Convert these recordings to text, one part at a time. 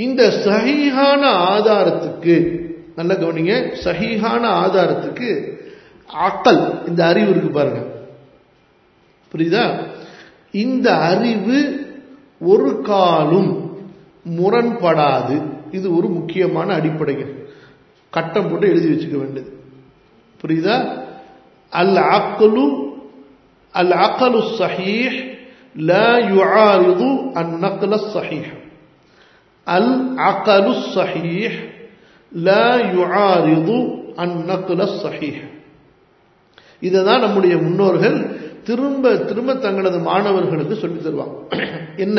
இந்த சஹீஹான ஆதாரத்துக்கு நல்ல கவனிங்க சஹீஹான ஆதாரத்துக்கு அக்கல் இந்த அறிவு இருக்கு பாருங்க புரியுதா இந்த அறிவு ஒரு காலும் முரண்படாது இது ஒரு முக்கியமான அடிப்படைகள் கட்டம் போட்டு எழுதி வச்சுக்க வேண்டியது புரியுதா அல் அக்கலு அல் அக்கலு சஹீஹ் لا يعارض النقل الصحيح العقل الصحيح لا يعارض النقل الصحيح இதுதான் நம்முடைய முன்னோர்கள் திரும்ப திரும்ப தங்களது மாணவர்களுக்கு சொல்லித் தருவாங்க என்ன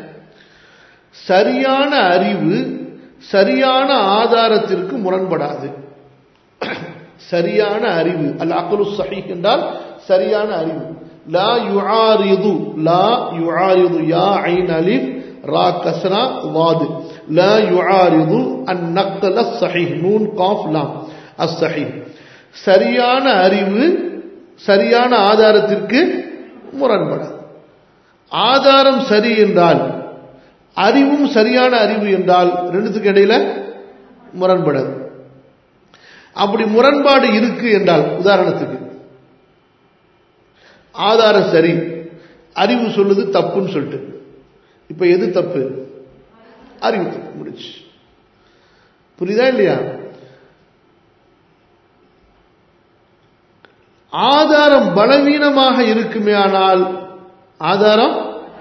சரியான அறிவு சரியான ஆதாரத்திற்கு முரண்படாது சரியான அறிவு அல் அக்கலு சஹி என்றால் சரியான அறிவு லா யுஆரிது லா யுஆரிது யா ஐன் அலிஃப் ரா கஸ்ரா வாது லா யுஆரிது அன் நக்ல சஹீஹ் நூன் காஃப் லாம் அஸ் சஹீஹ் சரியான அறிவு சரியான ஆதாரத்திற்கு முரண்படாது ஆதாரம் சரி என்றால் அறிவும் சரியான அறிவு என்றால் ரெண்டுத்துக்கு இடையில முரண்படாது அப்படி முரண்பாடு இருக்கு என்றால் உதாரணத்துக்கு ஆதாரம் சரி அறிவு சொல்லுது தப்புன்னு சொல்லிட்டு இப்ப எது தப்பு அறிவு தப்பு முடிச்சு புரியுதா இல்லையா ஆதாரம் பலவீனமாக இருக்குமே ஆனால் ஆதாரம்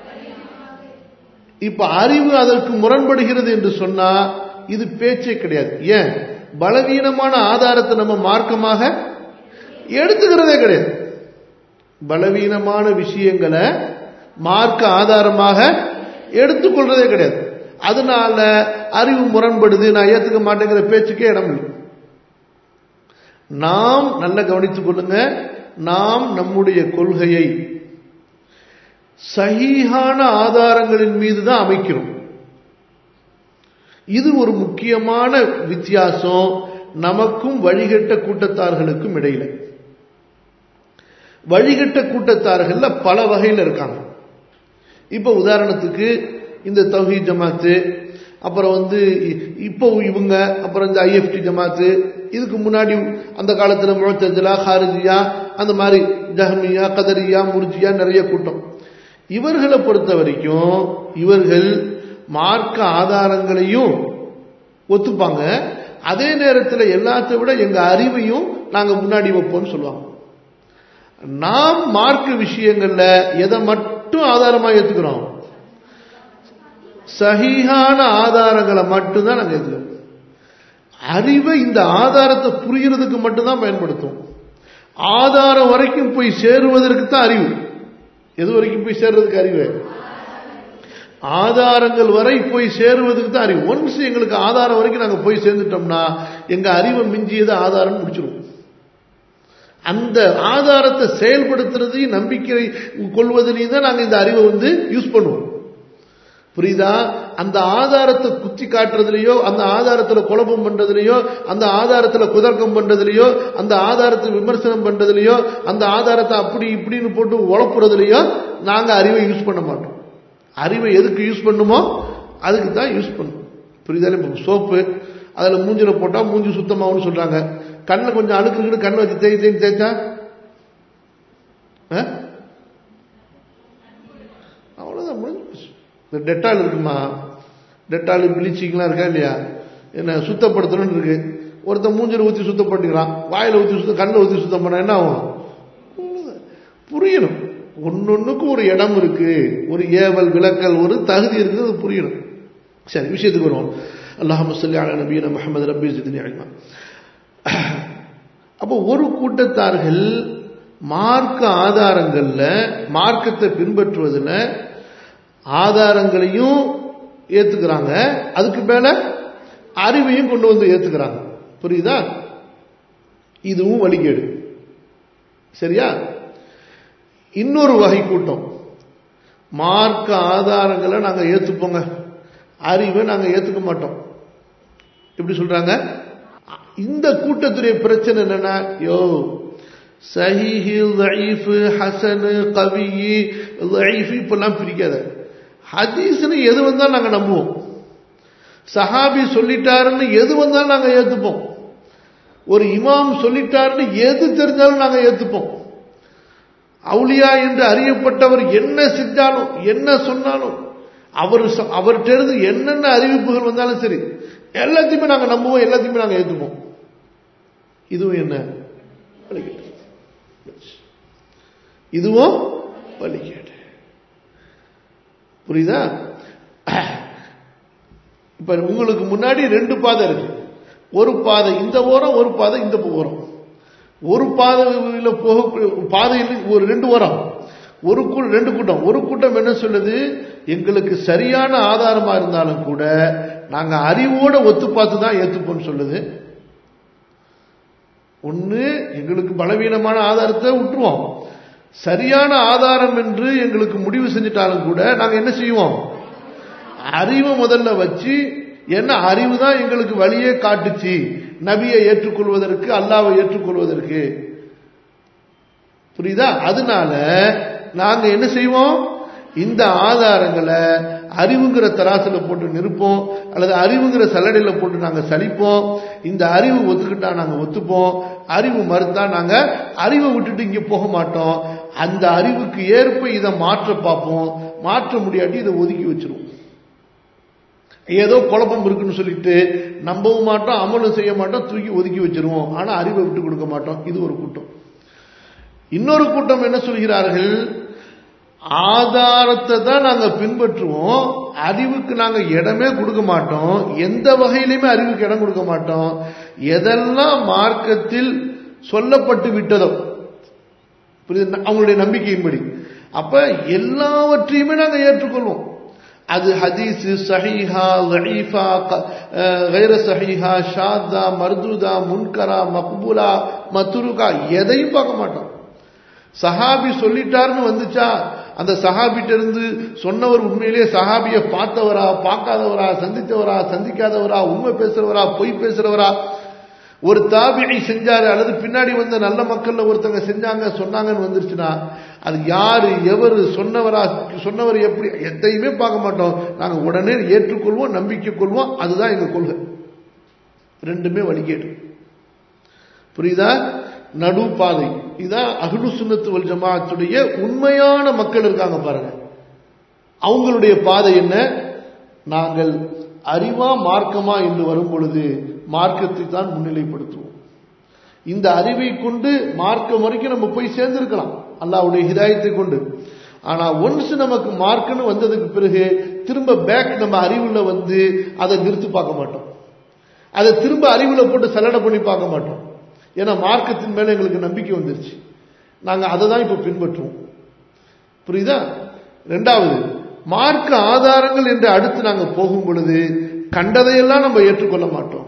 இப்ப அறிவு அதற்கு முரண்படுகிறது என்று சொன்னா இது பேச்சே கிடையாது ஏன் பலவீனமான ஆதாரத்தை நம்ம மார்க்கமாக எடுத்துக்கிறதே கிடையாது பலவீனமான விஷயங்களை மார்க்க ஆதாரமாக எடுத்துக்கொள்றதே கிடையாது அதனால அறிவு முரண்படுது நான் ஏத்துக்க மாட்டேங்கிற பேச்சுக்கே இடம் இல்லை நாம் நல்ல கவனித்துக் கொள்ளுங்க நாம் நம்முடைய கொள்கையை சஹீஹான ஆதாரங்களின் மீது தான் அமைக்கிறோம் இது ஒரு முக்கியமான வித்தியாசம் நமக்கும் வழிகட்ட கூட்டத்தார்களுக்கும் இடையில வழிகட்ட கூட்டத்தார்கள்ல பல வகையில் இருக்காங்க இப்ப உதாரணத்துக்கு இந்த தௌஹி ஜமாத்து அப்புறம் வந்து இப்போ இவங்க அப்புறம் இந்த ஐஎஃப்டி ஜமாத்து இதுக்கு முன்னாடி அந்த காலத்துல முழத்தஜலா ஹாரிஜியா அந்த மாதிரி ஜஹமியா கதரியா முர்ஜியா நிறைய கூட்டம் இவர்களை பொறுத்த வரைக்கும் இவர்கள் மார்க்க ஆதாரங்களையும் ஒத்துப்பாங்க அதே நேரத்தில் எல்லாத்தை விட எங்க அறிவையும் நாங்க முன்னாடி வைப்போம்னு சொல்லுவாங்க நாம் மார்க்க விஷயங்கள்ல எதை மட்டும் ஆதாரமா ஏத்துக்கிறோம் சகிஹான ஆதாரங்களை மட்டும்தான் நாங்க ஏத்துக்கிறோம் அறிவை இந்த ஆதாரத்தை புரியறதுக்கு மட்டும்தான் பயன்படுத்தும் ஆதாரம் வரைக்கும் போய் சேருவதற்கு தான் அறிவு எது வரைக்கும் போய் சேர்றதுக்கு அறிவு ஆதாரங்கள் வரை போய் சேருவதுக்கு தான் அறிவு ஒன்ஸ் எங்களுக்கு ஆதாரம் வரைக்கும் நாங்கள் போய் சேர்ந்துட்டோம்னா எங்க அறிவை மிஞ்சியது ஆதாரம் முடிச்சிருவோம் அந்த ஆதாரத்தை செயல்படுத்துறதையும் நம்பிக்கை கொள்வதிலையும் தான் நாங்கள் இந்த அறிவை வந்து யூஸ் பண்ணுவோம் புரியுதா அந்த ஆதாரத்தை குத்தி காட்டுறதுலையோ அந்த ஆதாரத்துல குழப்பம் பண்றதுலையோ அந்த ஆதாரத்துல குதர்க்கம் பண்றதுலையோ அந்த ஆதாரத்தை விமர்சனம் பண்றதுலையோ அந்த ஆதாரத்தை அப்படி இப்படின்னு போட்டு உழப்புறதுலையோ நாங்க அறிவை யூஸ் பண்ண மாட்டோம் அறிவை எதுக்கு யூஸ் பண்ணுமோ அதுக்கு தான் யூஸ் பண்ணும் புரியுதா இப்போ சோப்பு அதில் மூஞ்சில போட்டால் மூஞ்சி சுத்தமாகும்னு சொல்றாங்க கண்ணில் கொஞ்சம் அழுக்குன்னு கண்ணை வச்சு தேய் தேய் தேய்ச்சா அவ்வளோதான் முடிஞ்சு இந்த டெட்டால் இருக்குமா டெட்டால் ப்ளீச்சிங்லாம் இருக்கா இல்லையா என்ன சுத்தப்படுத்தணும்னு இருக்கு ஒருத்தன் மூஞ்சில் ஊற்றி சுத்தப்படுத்திக்கிறான் வாயில் ஊற்றி சுத்தம் கண்ணில் ஊற்றி சுத்தம் பண்ண என்ன ஆகும் புரியணும் ஒன்னொன்னுக்கும் ஒரு இடம் இருக்கு ஒரு ஏவல் விளக்கல் ஒரு தகுதி இருக்குது அது புரியணும் சரி விஷயத்துக்கு வருவோம் அல்லாஹ் சொல்லி அல நபீன முகமது ரபி ஜிதினி அலிமா அப்போ ஒரு கூட்டத்தார்கள் மார்க்க ஆதாரங்கள்ல மார்க்கத்தை பின்பற்றுவதில் ஆதாரங்களையும் ஏத்துக்கிறாங்க அதுக்கு மேல அறிவையும் கொண்டு வந்து ஏத்துக்கிறாங்க புரியுதா இதுவும் வழிகேடு சரியா இன்னொரு வகை கூட்டம் மார்க்க ஆதாரங்களை நாங்க ஏத்துப்போங்க அறிவை நாங்க ஏத்துக்க மாட்டோம் எப்படி சொல்றாங்க இந்த கூட்டத்துடைய பிரச்சனை என்னன்னா யோ சஹீஹு லைஃபு ஹசனு கவி லைஃப் இப்பெல்லாம் பிரிக்காத ஹதீஸ்னு எது வந்தாலும் நாங்கள் நம்புவோம் சஹாபி சொல்லிட்டாருன்னு எது வந்தாலும் நாங்க ஏத்துப்போம் ஒரு இமாம் சொல்லிட்டாருன்னு எது தெரிஞ்சாலும் நாங்க ஏத்துப்போம் அவுலியா என்று அறியப்பட்டவர் என்ன செஞ்சாலும் என்ன சொன்னாலும் அவர் அவர்கிட்ட இருந்து என்னென்ன அறிவிப்புகள் வந்தாலும் சரி எல்லாத்தையுமே நாங்க நம்புவோம் எல்லாத்தையுமே நாங்க ஏத்துப்போம் இதுவும் என்ன வழிகேடு இதுவும் வழிகேடு புரியுதா இப்ப உங்களுக்கு முன்னாடி ரெண்டு பாதை இருக்கு ஒரு பாதை இந்த ஓரம் ஒரு பாதை இந்த ஓரம் ஒரு பாதையில் போக பாதையில் ஒரு ரெண்டு ஓரம் ஒரு ரெண்டு கூட்டம் ஒரு கூட்டம் என்ன சொல்லுது எங்களுக்கு சரியான ஆதாரமா இருந்தாலும் கூட நாங்க அறிவோட ஒத்து பார்த்து தான் ஏத்துப்போம்னு சொல்லுது ஒன்று எங்களுக்கு பலவீனமான ஆதாரத்தை விட்டுருவோம் சரியான ஆதாரம் என்று எங்களுக்கு முடிவு செஞ்சிட்டாலும் கூட நாங்க என்ன செய்வோம் அறிவை முதல்ல வச்சு என்ன அறிவு தான் எங்களுக்கு வழியே காட்டுச்சு நபியை ஏற்றுக்கொள்வதற்கு அல்லாவை ஏற்றுக்கொள்வதற்கு புரியுதா அதனால நாங்க என்ன செய்வோம் இந்த ஆதாரங்களை அறிவுங்கிற தராசுல போட்டு நிற்போம் அல்லது அறிவுங்கிற சல்லடையில போட்டு நாங்க சலிப்போம் இந்த அறிவு ஒத்துக்கிட்டா நாங்க ஒத்துப்போம் அறிவு மறுத்தா நாங்க அறிவை விட்டுட்டு இங்க போக மாட்டோம் அந்த அறிவுக்கு ஏற்ப இதை மாற்ற பார்ப்போம் மாற்ற முடியாட்டி இதை ஒதுக்கி வச்சிருவோம் ஏதோ குழப்பம் இருக்குன்னு சொல்லிட்டு நம்பவும் மாட்டோம் அமலும் செய்ய மாட்டோம் தூக்கி ஒதுக்கி வச்சிருவோம் ஆனா அறிவை விட்டு கொடுக்க மாட்டோம் இது ஒரு கூட்டம் இன்னொரு கூட்டம் என்ன சொல்கிறார்கள் ஆதாரத்தை தான் நாங்க பின்பற்றுவோம் அறிவுக்கு நாங்க இடமே கொடுக்க மாட்டோம் எந்த வகையிலுமே அறிவுக்கு இடம் கொடுக்க மாட்டோம் எதெல்லாம் மார்க்கத்தில் சொல்லப்பட்டு விட்டதோ புரியுது அவங்களுடைய நம்பிக்கையின்படி அப்ப எல்லாவற்றையுமே நாங்க ஏற்றுக்கொள்வோம் அது ஹதீஸ் சஹீஹா லஈஃபா கைர சஹீஹா ஷாதா மர்தூதா முன்கரா மக்பூலா மத்துருகா எதையும் பார்க்க மாட்டோம் சஹாபி சொல்லிட்டாருன்னு வந்துச்சா அந்த சஹாபிட்ட இருந்து சொன்னவர் உண்மையிலேயே சஹாபிய பார்த்தவரா பார்க்காதவரா சந்தித்தவரா சந்திக்காதவரா உண்மை பேசுறவரா பொய் பேசுறவரா ஒரு தாபியை செஞ்சாரு அல்லது பின்னாடி வந்த நல்ல மக்கள்ல ஒருத்தங்க செஞ்சாங்க சொன்னாங்கன்னு வந்துருச்சுன்னா அது யாரு எவரு சொன்னவரா சொன்னவர் எப்படி எதையுமே பார்க்க மாட்டோம் நாங்க உடனே ஏற்றுக்கொள்வோம் நம்பிக்கை கொள்வோம் அதுதான் எங்க கொள்கை ரெண்டுமே வழிகேடு புரியுதா நடு பாதை இதுதான் அகுடு சுண்ணத்து வல் ஜமாத்துடைய உண்மையான மக்கள் இருக்காங்க பாருங்க அவங்களுடைய பாதை என்ன நாங்கள் அறிவா மார்க்கமா என்று வரும் பொழுது மார்க்கத்தை தான் முன்னிலைப்படுத்துவோம் இந்த அறிவை கொண்டு மார்க்கம் வரைக்கும் நம்ம போய் சேர்ந்திருக்கலாம் அல்லாவுடைய ஹிதாயத்தை கொண்டு ஆனா ஒன்ஸ் நமக்கு மார்க்குன்னு வந்ததுக்கு பிறகு திரும்ப பேக் நம்ம அறிவுல வந்து அதை நிறுத்தி பார்க்க மாட்டோம் அதை திரும்ப அறிவுல போட்டு சலடை பண்ணி பார்க்க மாட்டோம் ஏன்னா மார்க்கத்தின் மேல எங்களுக்கு நம்பிக்கை வந்துருச்சு நாங்க அதை தான் இப்ப பின்பற்றுவோம் புரியுதா ரெண்டாவது மார்க்க ஆதாரங்கள் என்று அடுத்து நாங்க போகும் பொழுது கண்டதையெல்லாம் நம்ம ஏற்றுக்கொள்ள மாட்டோம்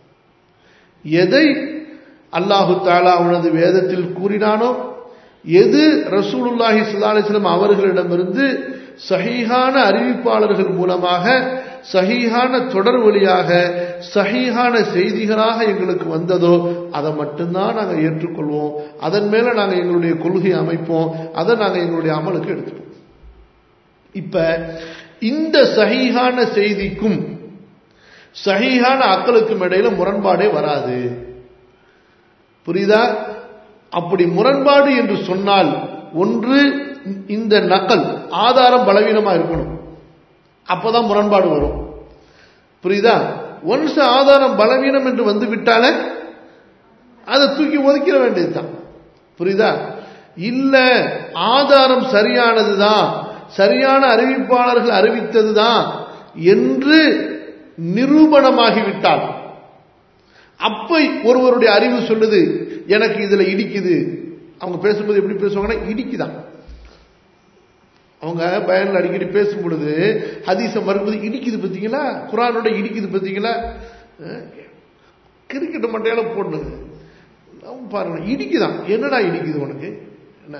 எதை அல்லாஹு தாலா அவனது வேதத்தில் கூறினானோ எது ரசூலுல்லாஹி சுல்லாலிஸ்லம் அவர்களிடமிருந்து சஹீஹான அறிவிப்பாளர்கள் மூலமாக சஹீஹான தொடர் வழியாக சஹீஹான செய்திகளாக எங்களுக்கு வந்ததோ அதை மட்டும்தான் நாங்கள் ஏற்றுக்கொள்வோம் அதன் மேல நாங்கள் எங்களுடைய கொள்கை அமைப்போம் அதை நாங்கள் எங்களுடைய அமலுக்கு எடுத்துப்போம் இப்ப இந்த சஹீஹான செய்திக்கும் சஹீஹான அக்களுக்கும் இடையில முரண்பாடே வராது புரியுதா அப்படி முரண்பாடு என்று சொன்னால் ஒன்று இந்த நக்கல் ஆதாரம் பலவீனமா இருக்கணும் அப்பதான் முரண்பாடு வரும் புரியுதா ஒன்ஸ் ஆதாரம் பலவீனம் என்று வந்து விட்டாலே அதை தூக்கி ஒதுக்கிட வேண்டியதுதான் புரியுதா இல்ல ஆதாரம் சரியானதுதான் சரியான அறிவிப்பாளர்கள் அறிவித்ததுதான் என்று நிரூபணமாகிவிட்டால் அப்ப ஒருவருடைய அறிவு சொல்லுது எனக்கு இதுல இடிக்குது அவங்க பேசும்போது எப்படி பேசுவாங்கன்னா இடிக்குதான் அவங்க பயனில் அடிக்கடி பேசும் பொழுது ஹதீச மறுப்பது இடிக்குது பார்த்தீங்களா குரானோட இடிக்குது பார்த்தீங்களா கிரிக்கெட் மட்டையால போடணுங்க பாருங்க இடிக்குதான் என்னடா இடிக்குது உனக்கு என்ன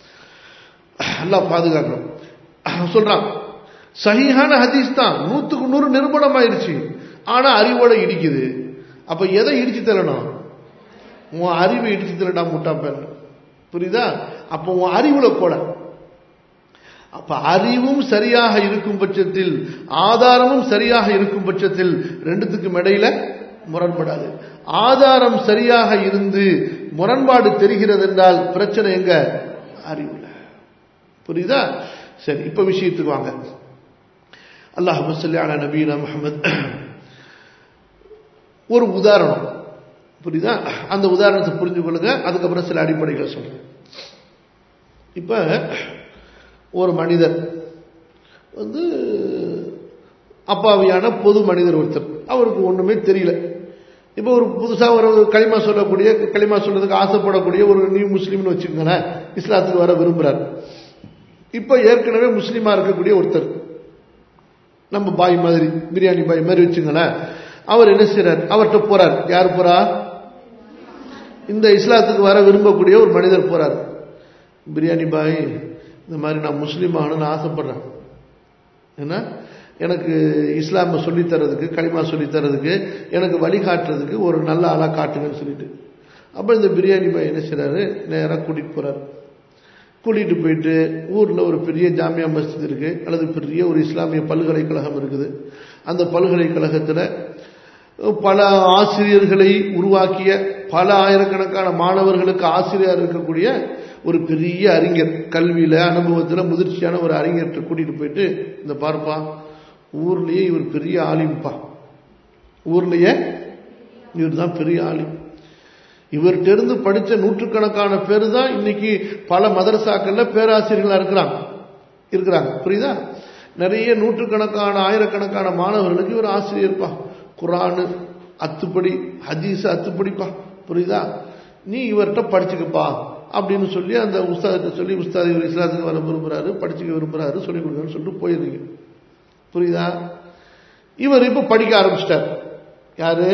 எல்லாம் பாதுகாக்கணும் சொல்றான் சகிஹான ஹதீஸ் தான் நூத்துக்கு நூறு நிரூபணம் ஆயிருச்சு ஆனா அறிவோட இடிக்குது அப்ப எதை இடிச்சு தரணும் உன் அறிவை இடிச்சு தரடா முட்டா பேர் புரியுதா அப்போ உன் அறிவுல கூட அப்ப அறிவும் சரியாக இருக்கும் பட்சத்தில் ஆதாரமும் சரியாக இருக்கும் பட்சத்தில் ரெண்டுத்துக்கும் இடையில முரண்படாது ஆதாரம் சரியாக இருந்து முரண்பாடு தெரிகிறது என்றால் பிரச்சனை எங்க அறிவுல புரியுதா சரி இப்ப விஷயத்துக்கு வாங்க அல்லாஹ் சொல்லி அலா நபீனா முகமது ஒரு உதாரணம் புரியுதா அந்த உதாரணத்தை புரிஞ்சு கொள்ளுங்க அதுக்கப்புறம் சில அடிப்படைகளை சொல்றேன் இப்ப ஒரு மனிதர் வந்து அப்பாவியான பொது மனிதர் ஒருத்தர் அவருக்கு ஒண்ணுமே தெரியல இப்போ ஒரு புதுசாக ஒரு களிமா சொல்லக்கூடிய களிமா சொல்றதுக்கு ஆசைப்படக்கூடிய ஒரு நியூ முஸ்லீம்னு வச்சுக்கோங்களேன் இஸ்லாத்துக்கு வர விரும்புறார் இப்போ ஏற்கனவே முஸ்லீமா இருக்கக்கூடிய ஒருத்தர் நம்ம பாய் மாதிரி பிரியாணி பாய் மாதிரி வச்சுங்களேன் அவர் என்ன செய்யறார் அவர்கிட்ட போறார் யார் போறா இந்த இஸ்லாத்துக்கு வர விரும்பக்கூடிய ஒரு மனிதர் போறார் பிரியாணி பாய் இந்த மாதிரி நான் முஸ்லீம் ஆகணும்னு ஆசைப்படுறேன் என்ன எனக்கு இஸ்லாமை சொல்லித்தரதுக்கு களிமா சொல்லித்தரதுக்கு எனக்கு வழிகாட்டுறதுக்கு ஒரு நல்ல ஆளாக காட்டுங்கன்னு சொல்லிட்டு அப்போ இந்த பிரியாணி பாய் என்ன செய்கிறாரு நேராக கூட்டிகிட்டு போகிறாரு கூட்டிகிட்டு போயிட்டு ஊரில் ஒரு பெரிய ஜாமியா மஸ்ஜித் இருக்குது அல்லது பெரிய ஒரு இஸ்லாமிய பல்கலைக்கழகம் இருக்குது அந்த பல்கலைக்கழகத்தில் பல ஆசிரியர்களை உருவாக்கிய பல ஆயிரக்கணக்கான மாணவர்களுக்கு ஆசிரியர் இருக்கக்கூடிய ஒரு பெரிய அறிஞர் கல்வியில் அனுபவத்தில் முதிர்ச்சியான ஒரு அறிஞர்கிட்ட கூட்டிகிட்டு போயிட்டு இந்த பார்ப்பா ஊர்லேயே இவர் பெரிய ஆலிம்பா ஊர்லேயே இவர் தான் பெரிய ஆலிம் இவர்கிட்ட இருந்து படித்த நூற்றுக்கணக்கான பேர் தான் இன்னைக்கு பல மதரசாக்கள்ல பேராசிரியர்களாக இருக்கிறாங்க இருக்கிறாங்க புரியுதா நிறைய நூற்றுக்கணக்கான ஆயிரக்கணக்கான மாணவர்களுக்கு இவர் ஆசிரியர்ப்பா குரானு அத்துப்படி ஹதீஸ் அத்துப்படிப்பா புரியுதா நீ இவர்கிட்ட படிச்சுக்கப்பா அப்படின்னு சொல்லி அந்த உஸ்தாதிட்ட சொல்லி உஸ்தாத் இவர் இஸ்லாத்துக்கு வர விரும்புறாரு படிச்சுக்க விரும்புறாரு சொல்லிக் கொடுங்கன்னு சொல்லிட்டு போயிருந்தீங்க புரியுதா இவர் இப்ப படிக்க ஆரம்பிச்சிட்டார் யாரு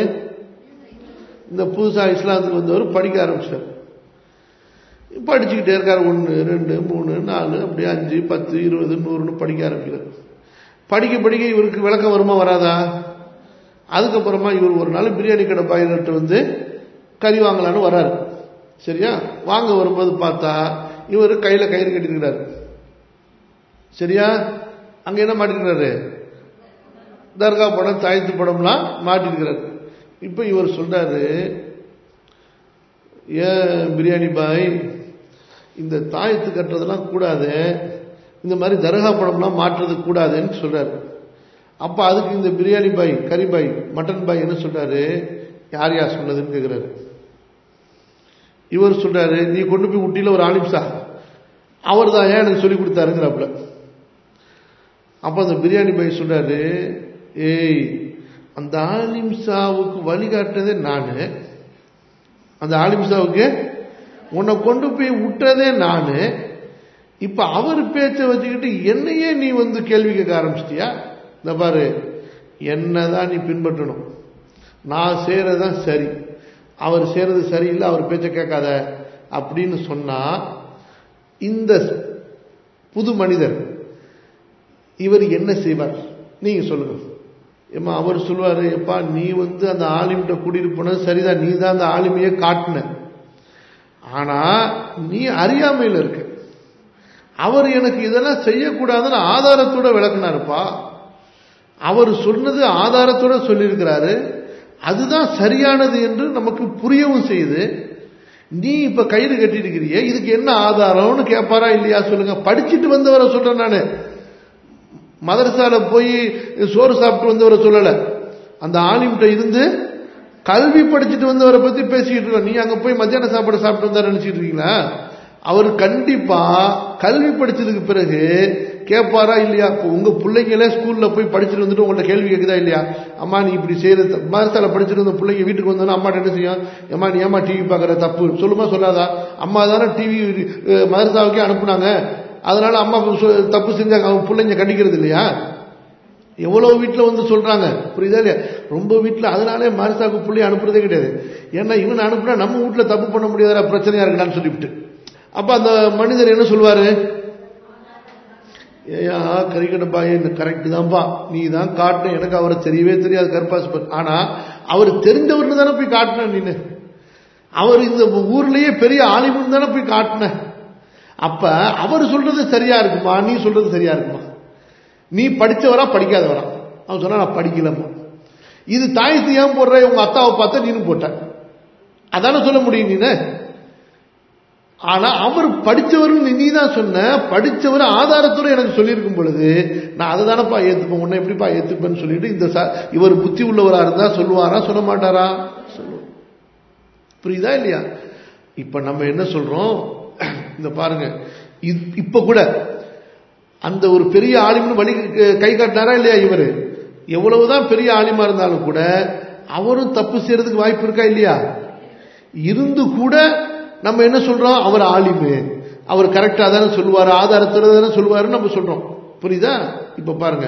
இந்த புதுசா இஸ்லாத்துக்கு வந்தவர் படிக்க ஆரம்பிச்சிட்டார் படிச்சுக்கிட்டே இருக்காரு ஒன்று ரெண்டு மூணு நாலு அப்படியே அஞ்சு பத்து இருபது நூறுன்னு படிக்க ஆரம்பிக்கிறார் படிக்க படிக்க இவருக்கு விளக்கம் வருமா வராதா அதுக்கப்புறமா இவர் ஒரு நாள் பிரியாணி கடை பாயிலிட்டு வந்து கறி வாங்கலான்னு வராரு சரியா வாங்க வரும்போது பார்த்தா இவர் கையில் கயிறு கட்டிருக்கிறாரு சரியா அங்க என்ன மாட்டிருக்கிறாரு தர்கா படம் தாயத்து படம்லாம் மாட்டிருக்கிறாரு இப்போ இவர் சொல்றாரு ஏன் பிரியாணி பாய் இந்த தாயத்து கட்டுறதெல்லாம் கூடாது இந்த மாதிரி தர்கா படம்லாம் மாற்றுறது கூடாதுன்னு சொல்றாரு அப்ப அதுக்கு இந்த பிரியாணி பாய் கறி பாய் மட்டன் பாய் என்ன சொல்றாரு யார் யார் சொன்னதுன்னு கேட்கிறாரு இவர் சொல்றாரு நீ கொண்டு போய் விட்டில ஒரு ஆலிம்சா அவர் தான் ஏன் எனக்கு சொல்லி கொடுத்தாருங்கிறாப்புல அப்ப அந்த பிரியாணி பாய் சொல்றாரு ஏய் அந்த ஆலிம்சாவுக்கு வழிகாட்டுறதே நானு அந்த ஆலிம்சாவுக்கு உன்னை கொண்டு போய் விட்டதே நானு இப்ப அவர் பேச்சை வச்சுக்கிட்டு என்னையே நீ வந்து கேள்வி கேட்க ஆரம்பிச்சிட்டியா இந்த பாரு என்னதான் நீ பின்பற்றணும் நான் செய்யறதுதான் சரி அவர் செய்யறது சரியில்லை அவர் பேச்ச கேட்காத அப்படின்னு சொன்னா இந்த புது மனிதர் இவர் என்ன செய்வார் நீங்க சொல்லுங்க ஏமா அவர் சொல்லுவாரு எப்பா நீ வந்து அந்த ஆலிமிட்ட கூட்டிட்டு போனது சரிதான் நீ தான் அந்த ஆலிமையை காட்டின ஆனா நீ அறியாமையில் இருக்க அவர் எனக்கு இதெல்லாம் செய்யக்கூடாதுன்னு ஆதாரத்தோட விளக்குனாருப்பா அவர் சொன்னது ஆதாரத்தோட சொல்லியிருக்கிறாரு அதுதான் சரியானது என்று நமக்கு புரியவும் செய்யுது நீ இப்ப கயிறு கட்டிருக்கிறிய இதுக்கு என்ன ஆதாரம்னு கேட்பாரா இல்லையா சொல்லுங்க படிச்சுட்டு வந்தவரை சொல்றேன் நானு மதரசால போய் சோறு சாப்பிட்டு வந்தவரை சொல்லல அந்த ஆலிம்கிட்ட இருந்து கல்வி படிச்சுட்டு வந்தவரை பத்தி பேசிக்கிட்டு இருக்கோம் நீ அங்க போய் மத்தியான சாப்பாடு சாப்பிட்டு வந்தாரு நினைச்சிட்டு இருக்கீங்களா அவர் கண்டிப்பா கல்வி படிச்சதுக்கு பிறகு கேட்பாரா இல்லையா உங்க பிள்ளைங்களே ஸ்கூல்ல போய் படிச்சுட்டு வந்துட்டு உங்கள்ட்ட கேள்வி கேட்குதா இல்லையா அம்மா நீ இப்படி செய்யறது மதரசால படிச்சுட்டு வந்த பிள்ளைங்க வீட்டுக்கு வந்தோன்னா அம்மாட்ட என்ன செய்யும் அம்மா நீ ஏமா டிவி பாக்குற தப்பு சொல்லுமா சொல்லாதா அம்மா தானே டிவி மதரசாவுக்கே அனுப்புனாங்க அதனால அம்மா தப்பு செஞ்சாங்க அவங்க பிள்ளைங்க கண்டிக்கிறது இல்லையா எவ்வளவு வீட்டில் வந்து சொல்றாங்க புரியுதா இல்லையா ரொம்ப வீட்டில் அதனாலே மாரிசாவுக்கு பிள்ளைய அனுப்புறதே கிடையாது ஏன்னா இவன் அனுப்புனா நம்ம வீட்டில் தப்பு பண்ண முடியாத பிரச்சனையா இருக்கலாம்னு சொல்லிவிட்டு அப்ப அந்த மனிதர் என்ன சொல்லுவாரு ஏயா கறிக்கடப்பாயே இந்த கரெக்ட் தான்ப்பா நீ தான் காட்டின எனக்கு அவரை தெரியவே தெரியாது கருப்பாஸ் ஆனா அவர் தெரிஞ்சவர்னு தானே போய் காட்டின நீனு அவர் இந்த ஊர்லயே பெரிய ஆலிமுன்னு தானே போய் காட்டின அப்ப அவர் சொல்றது சரியா இருக்குமா நீ சொல்றது சரியா இருக்குமா நீ படிச்சவரா படிக்காதவரா அவன் சொன்னா நான் படிக்கலம்மா இது தாய் ஏன் போடுற உங்க அத்தாவை பார்த்தா நீனும் போட்ட அதானே சொல்ல முடியும் நீனு ஆனா அவர் படிச்சவர் நீ தான் சொன்ன படிச்சவர் ஆதாரத்தோட எனக்கு சொல்லியிருக்கும் பொழுது நான் அதை தானப்பா ஏத்துப்பேன் உன்னை எப்படிப்பா ஏத்துப்பேன்னு சொல்லிட்டு இந்த ச- இவர் புத்தி உள்ளவரா இருந்தா சொல்லுவாரா சொல்ல மாட்டாரா சொல்லுவார் புரியுதா இல்லையா இப்ப நம்ம என்ன சொல்றோம் இந்த பாருங்க இப்- இப்ப கூட அந்த ஒரு பெரிய ஆலிம்னு வழி கை காட்டினாரா இல்லையா இவரு எவ்வளவுதான் பெரிய ஆலிமா இருந்தாலும் கூட அவரும் தப்பு செய்யறதுக்கு வாய்ப்பு இருக்கா இல்லையா இருந்து கூட நம்ம என்ன சொல்றோம் அவர் ஆலிமு அவர் கரெக்டா தானே சொல்லுவாரு ஆதாரத்தோட தானே சொல்லுவாருன்னு நம்ம சொல்றோம் புரியுதா இப்ப பாருங்க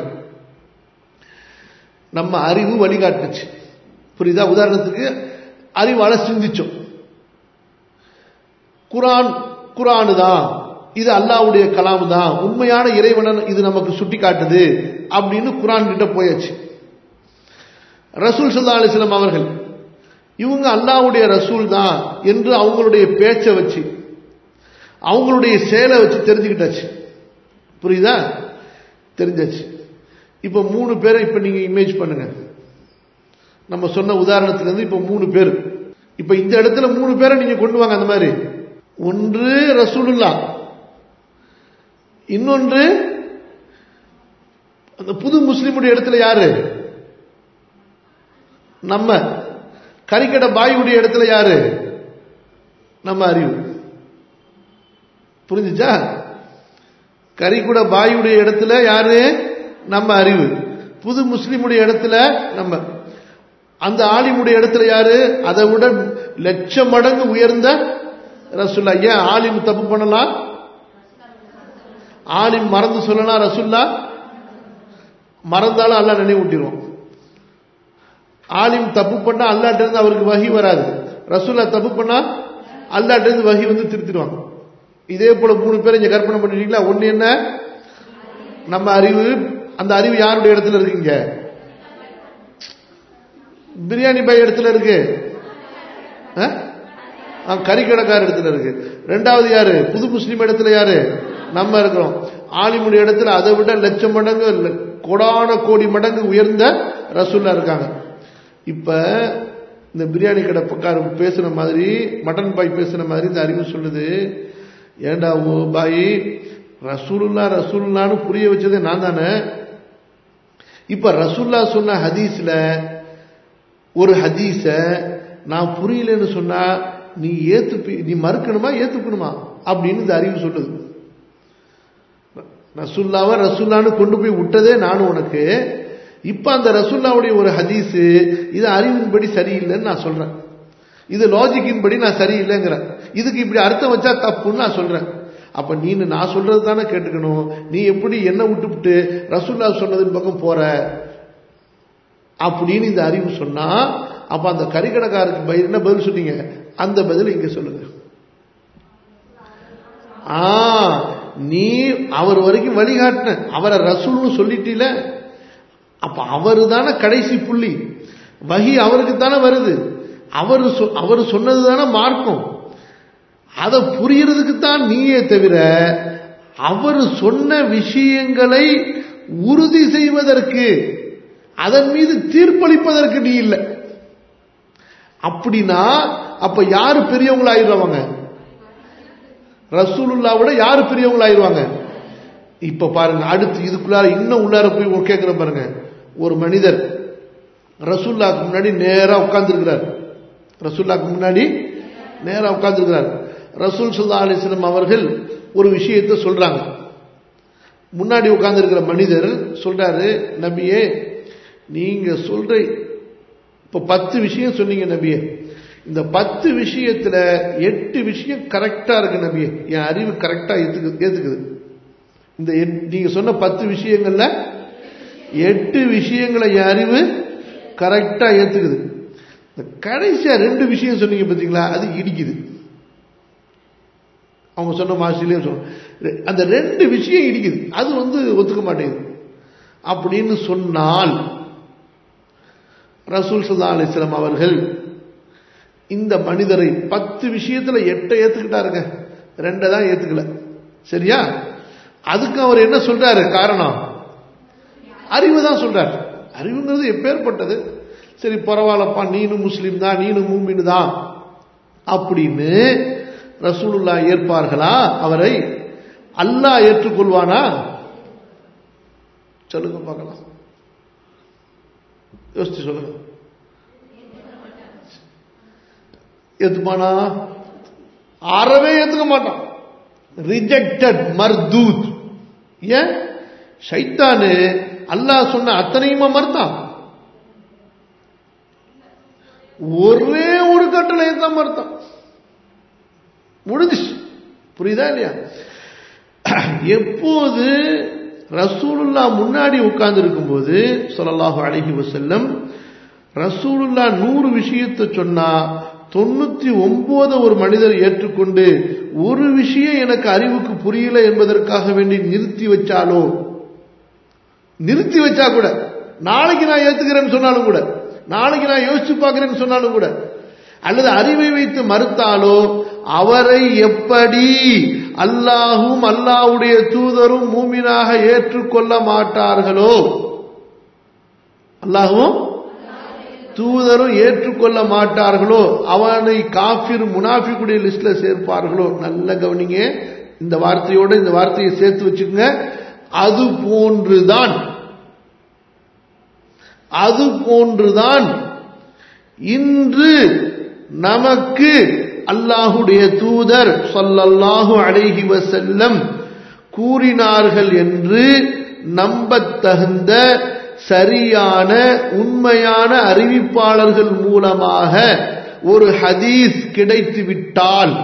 நம்ம அறிவு வழிகாட்டுச்சு புரியுதா உதாரணத்துக்கு அறிவால சிந்திச்சோம் குரான் குரானு தான் இது அல்லாஹ்வுடைய கலாம் தான் உண்மையான இறைவனன் இது நமக்கு சுட்டி காட்டுது அப்படின்னு குரான் கிட்ட போயாச்சு ரசூல் சல்லா அலிஸ்லாம் அவர்கள் இவங்க அல்லாஹ்வுடைய ரசூல் தான் என்று அவங்களுடைய பேச்சை வச்சு அவங்களுடைய செயலை வச்சு தெரிஞ்சுக்கிட்டாச்சு புரியுதா தெரிஞ்சாச்சு இப்ப மூணு பேரை இப்ப நீங்க இமேஜ் பண்ணுங்க நம்ம சொன்ன உதாரணத்துல இருந்து இப்ப மூணு பேர் இப்ப இந்த இடத்துல மூணு பேரை நீங்க கொண்டு வாங்க அந்த மாதிரி ஒன்று ரசூலுல்லா இன்னொன்று அந்த புது முஸ்லிமுடைய இடத்துல யாரு நம்ம கறிக்கடை பாயுடைய இடத்துல யாரு நம்ம அறிவு புரிஞ்சுச்சா கறிக்குட பாயுடைய இடத்துல யாரு நம்ம அறிவு புது முஸ்லிமுடைய இடத்துல நம்ம அந்த ஆலிமுடைய இடத்துல யாரு அதை விட லட்சம் மடங்கு உயர்ந்த ரசுல்லா ஏன் ஆலிம் தப்பு பண்ணலாம் ஆலிம் மறந்து சொல்லலாம் ரசுல்லா மறந்தாலும் அல்லாஹ் நினைவூட்டிடுவோம் ஆலிம் தப்பு பண்ணா அல்லாட்ட இருந்து அவருக்கு வகி வராது ரசூல்லா தப்பு பண்ணா அல்லாட்ட இருந்து வகி வந்து திருத்திடுவாங்க இதே போல மூணு பேரை இங்க கற்பனை பண்ணிட்டீங்களா ஒண்ணு என்ன நம்ம அறிவு அந்த அறிவு யாருடைய இடத்துல இருக்குங்க பிரியாணி பாய் இடத்துல இருக்கு ஆ? ஆ, கறிக்கடைக்கார இடத்துல இருக்கு ரெண்டாவது யாரு புது முஸ்லீம் இடத்துல யாரு நம்ம இருக்கிறோம் ஆலிமுடைய இடத்துல அதை விட லட்சம் மடங்கு ல- கோடான கோடி மடங்கு உயர்ந்த ரசூல்லா இருக்காங்க இப்ப இந்த பிரியாணி கடை பக்கார பேசுன மாதிரி மட்டன் பாய் பேசுன மாதிரி இந்த அறிவு சொல்லுது ஏண்டா ஓ பாய் ரசூலுல்லா ரசூலுல்லான்னு புரிய வச்சதே நான் தானே இப்ப ரசூல்லா சொன்ன ஹதீஸ்ல ஒரு ஹதீஸ நான் புரியலன்னு சொன்னா நீ ஏத்து நீ மறுக்கணுமா ஏத்துக்கணுமா அப்படின்னு இந்த அறிவு சொல்லுது ரசுல்லாவை ரசுல்லான்னு கொண்டு போய் விட்டதே நானும் உனக்கு இப்ப அந்த ரசுல்லாவுடைய ஒரு ஹதீஸ் இது அறிவின்படி சரியில்லைன்னு நான் சொல்றேன் இது லாஜிக்கின்படி நான் சரியில்லைங்கிறேன் இதுக்கு இப்படி அர்த்தம் வச்சா தப்புன்னு நான் சொல்றேன் அப்ப நீ நான் சொல்றது தானே கேட்டுக்கணும் நீ எப்படி என்ன விட்டுவிட்டு ரசுல்லா சொன்னதின் பக்கம் போற அப்படின்னு இந்த அறிவு சொன்னா அப்ப அந்த கறிக்கடைக்காரருக்கு பதில் என்ன பதில் சொன்னீங்க அந்த பதில் இங்க சொல்லுங்க ஆ நீ அவர் வரைக்கும் வழிகாட்டின அவரை ரசூல்னு சொல்லிட்டீல அப்ப அவரு தானே கடைசி புள்ளி வகி அவருக்கு தானே வருது அவர் அவர் சொன்னது தானே மார்க்கம் அதை புரியறதுக்கு தான் நீயே தவிர அவர் சொன்ன விஷயங்களை உறுதி செய்வதற்கு அதன் மீது தீர்ப்பளிப்பதற்கு நீ இல்லை அப்படின்னா அப்ப யாரு பெரியவங்களாயிருவாங்க ரசூலுல்லாவோட யாரு பெரியவங்களாயிருவாங்க இப்ப பாருங்க அடுத்து இதுக்குள்ளார இன்னும் உள்ளார போய் கேட்கிற பாருங்க ஒரு மனிதர் ரசூல்லாக்கு முன்னாடி நேரா உட்கார்ந்துருக்கிறார் ரசூல்லாக்கு முன்னாடி நேரா உட்கார்ந்துருக்கிறார் ரசூல் சுல்லா அலிஸ்லம் அவர்கள் ஒரு விஷயத்தை சொல்றாங்க முன்னாடி உட்கார்ந்துருக்கிற மனிதர் சொல்றாரு நபியே நீங்க சொல்ற இப்ப பத்து விஷயம் சொன்னீங்க நபியே இந்த பத்து விஷயத்துல எட்டு விஷயம் கரெக்டா இருக்கு நபியே என் அறிவு கரெக்டா ஏத்துக்கு ஏத்துக்குது இந்த எட்- நீங்க சொன்ன பத்து விஷயங்கள்ல எட்டு விஷயங்களை என் அறிவு கரெக்டா ஏத்துக்குது இந்த கடைசியா ரெண்டு விஷயம் சொன்னீங்க பாத்தீங்களா அது இடிக்குது அவங்க சொன்ன மாசிலே சொன்ன அந்த ரெண்டு விஷயம் இடிக்குது அது வந்து ஒத்துக்க மாட்டேங்குது அப்படின்னு சொன்னால் ரசூல் சல்லா அலிஸ்லாம் அவர்கள் இந்த மனிதரை பத்து விஷயத்துல எட்டை ஏத்துக்கிட்டாருங்க ரெண்டை தான் ஏத்துக்கல சரியா அதுக்கு அவர் என்ன சொல்றாரு காரணம் அறிவு தான் சொல்றாரு அறிவுங்கிறது எப்பேற்பட்டது சரி பரவாயில்லப்பா நீனும் முஸ்லீம் தான் நீனும் மூமின் தான் அப்படின்னு ரசூலுல்லா ஏற்பார்களா அவரை அல்லாஹ் ஏற்றுக்கொள்வானா சொல்லுங்க பார்க்கலாம் யோசிச்சு சொல்லுங்க ஏத்துப்பானா அறவே ஏத்துக்க மாட்டான் ரிஜெக்டட் மர்தூத் ஏன் சைத்தானு அல்லாஹ் சொன்ன அத்தனையுமா மறுத்தான் ஒரே ஒரு கட்டளை தான் மறுத்தான் முடிஞ்சிச்சு புரியுதா இல்லையா எப்போது ரசூலுல்லா முன்னாடி உட்கார்ந்து இருக்கும்போது சொல்லலாஹு அழகி வசல்லம் ரசூலுல்லா நூறு விஷயத்தை சொன்னா தொண்ணூத்தி ஒன்பது ஒரு மனிதர் ஏற்றுக்கொண்டு ஒரு விஷயம் எனக்கு அறிவுக்கு புரியல என்பதற்காக வேண்டி நிறுத்தி வச்சாலோ நிறுத்தி வச்சா கூட நாளைக்கு நான் ஏத்துக்கிறேன்னு சொன்னாலும் கூட நாளைக்கு நான் யோசிச்சு பார்க்கிறேன்னு சொன்னாலும் கூட அல்லது அறிவை வைத்து மறுத்தாலோ அவரை எப்படி அல்லாஹும் அல்லாஹுடைய தூதரும் மூமினாக ஏற்றுக்கொள்ள மாட்டார்களோ அல்லாஹும் தூதரும் ஏற்றுக்கொள்ள மாட்டார்களோ அவனை காஃபிர் முனாஃபிக்குடைய லிஸ்ட்ல சேர்ப்பார்களோ நல்ல கவனிங்க இந்த வார்த்தையோட இந்த வார்த்தையை சேர்த்து வச்சுக்கோங்க அது போன்றுதான் அது போன்றுதான் இன்று நமக்கு அல்லாஹுடைய தூதர் சொல்லல்லாஹு அலைஹி வசல்லம் கூறினார்கள் என்று நம்பத்தகுந்த சரியான உண்மையான அறிவிப்பாளர்கள் மூலமாக ஒரு ஹதீஸ் கிடைத்துவிட்டால்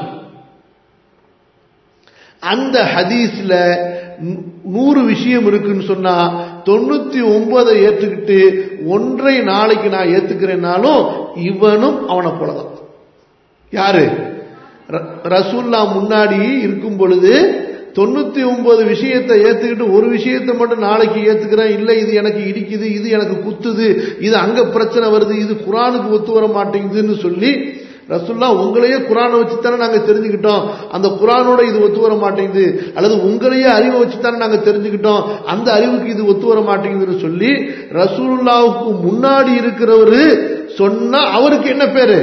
அந்த ஹதீஸ்ல நூறு விஷயம் இருக்குன்னு சொன்னா தொண்ணூத்தி ஒன்பதை ஏற்றுக்கிட்டு ஒன்றை நாளைக்கு நான் ஏத்துக்கிறேன்னாலும் இவனும் அவனை போலதான் யாரு ரசூல்லா முன்னாடி இருக்கும் பொழுது தொண்ணூத்தி ஒன்பது விஷயத்தை ஏத்துக்கிட்டு ஒரு விஷயத்தை மட்டும் நாளைக்கு ஏத்துக்கிறேன் இல்லை இது எனக்கு இடிக்குது இது எனக்கு குத்துது இது அங்க பிரச்சனை வருது இது குரானுக்கு ஒத்து வர மாட்டேங்குதுன்னு சொல்லி ரசுல்லா உங்களையே குரானை வச்சுத்தானே நாங்க தெரிஞ்சுக்கிட்டோம் அந்த குரானோட இது ஒத்து வர மாட்டேங்குது அல்லது உங்களையே அறிவை வச்சுத்தானே நாங்க தெரிஞ்சுக்கிட்டோம் அந்த அறிவுக்கு இது ஒத்து வர மாட்டேங்குதுன்னு சொல்லி ரசூல்லாவுக்கு முன்னாடி இருக்கிறவரு சொன்னா அவருக்கு என்ன பேரு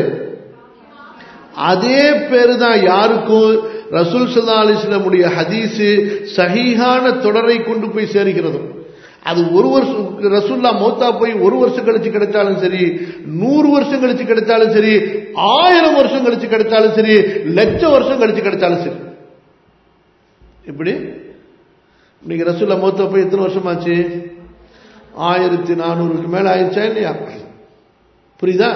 அதே பேரு தான் யாருக்கும் ரசூல் சல்லா அலிஸ்லமுடைய ஹதீஸு சஹீஹான தொடரை கொண்டு போய் சேர்கிறது அது ஒரு வருஷம் ரசூல்லா மௌத்தா போய் ஒரு வருஷம் கழிச்சு கிடைச்சாலும் சரி நூறு வருஷம் கழிச்சு கிடைச்சாலும் சரி ஆயிரம் வருஷம் கழிச்சு கிடைச்சாலும் சரி லட்சம் வருஷம் கழிச்சு கிடைச்சாலும் சரி இப்படி இன்னைக்கு ரசூல்லா மௌத்தா போய் எத்தனை வருஷம் ஆச்சு ஆயிரத்தி நானூறுக்கு மேல ஆயிடுச்சா இல்லையா புரியுதா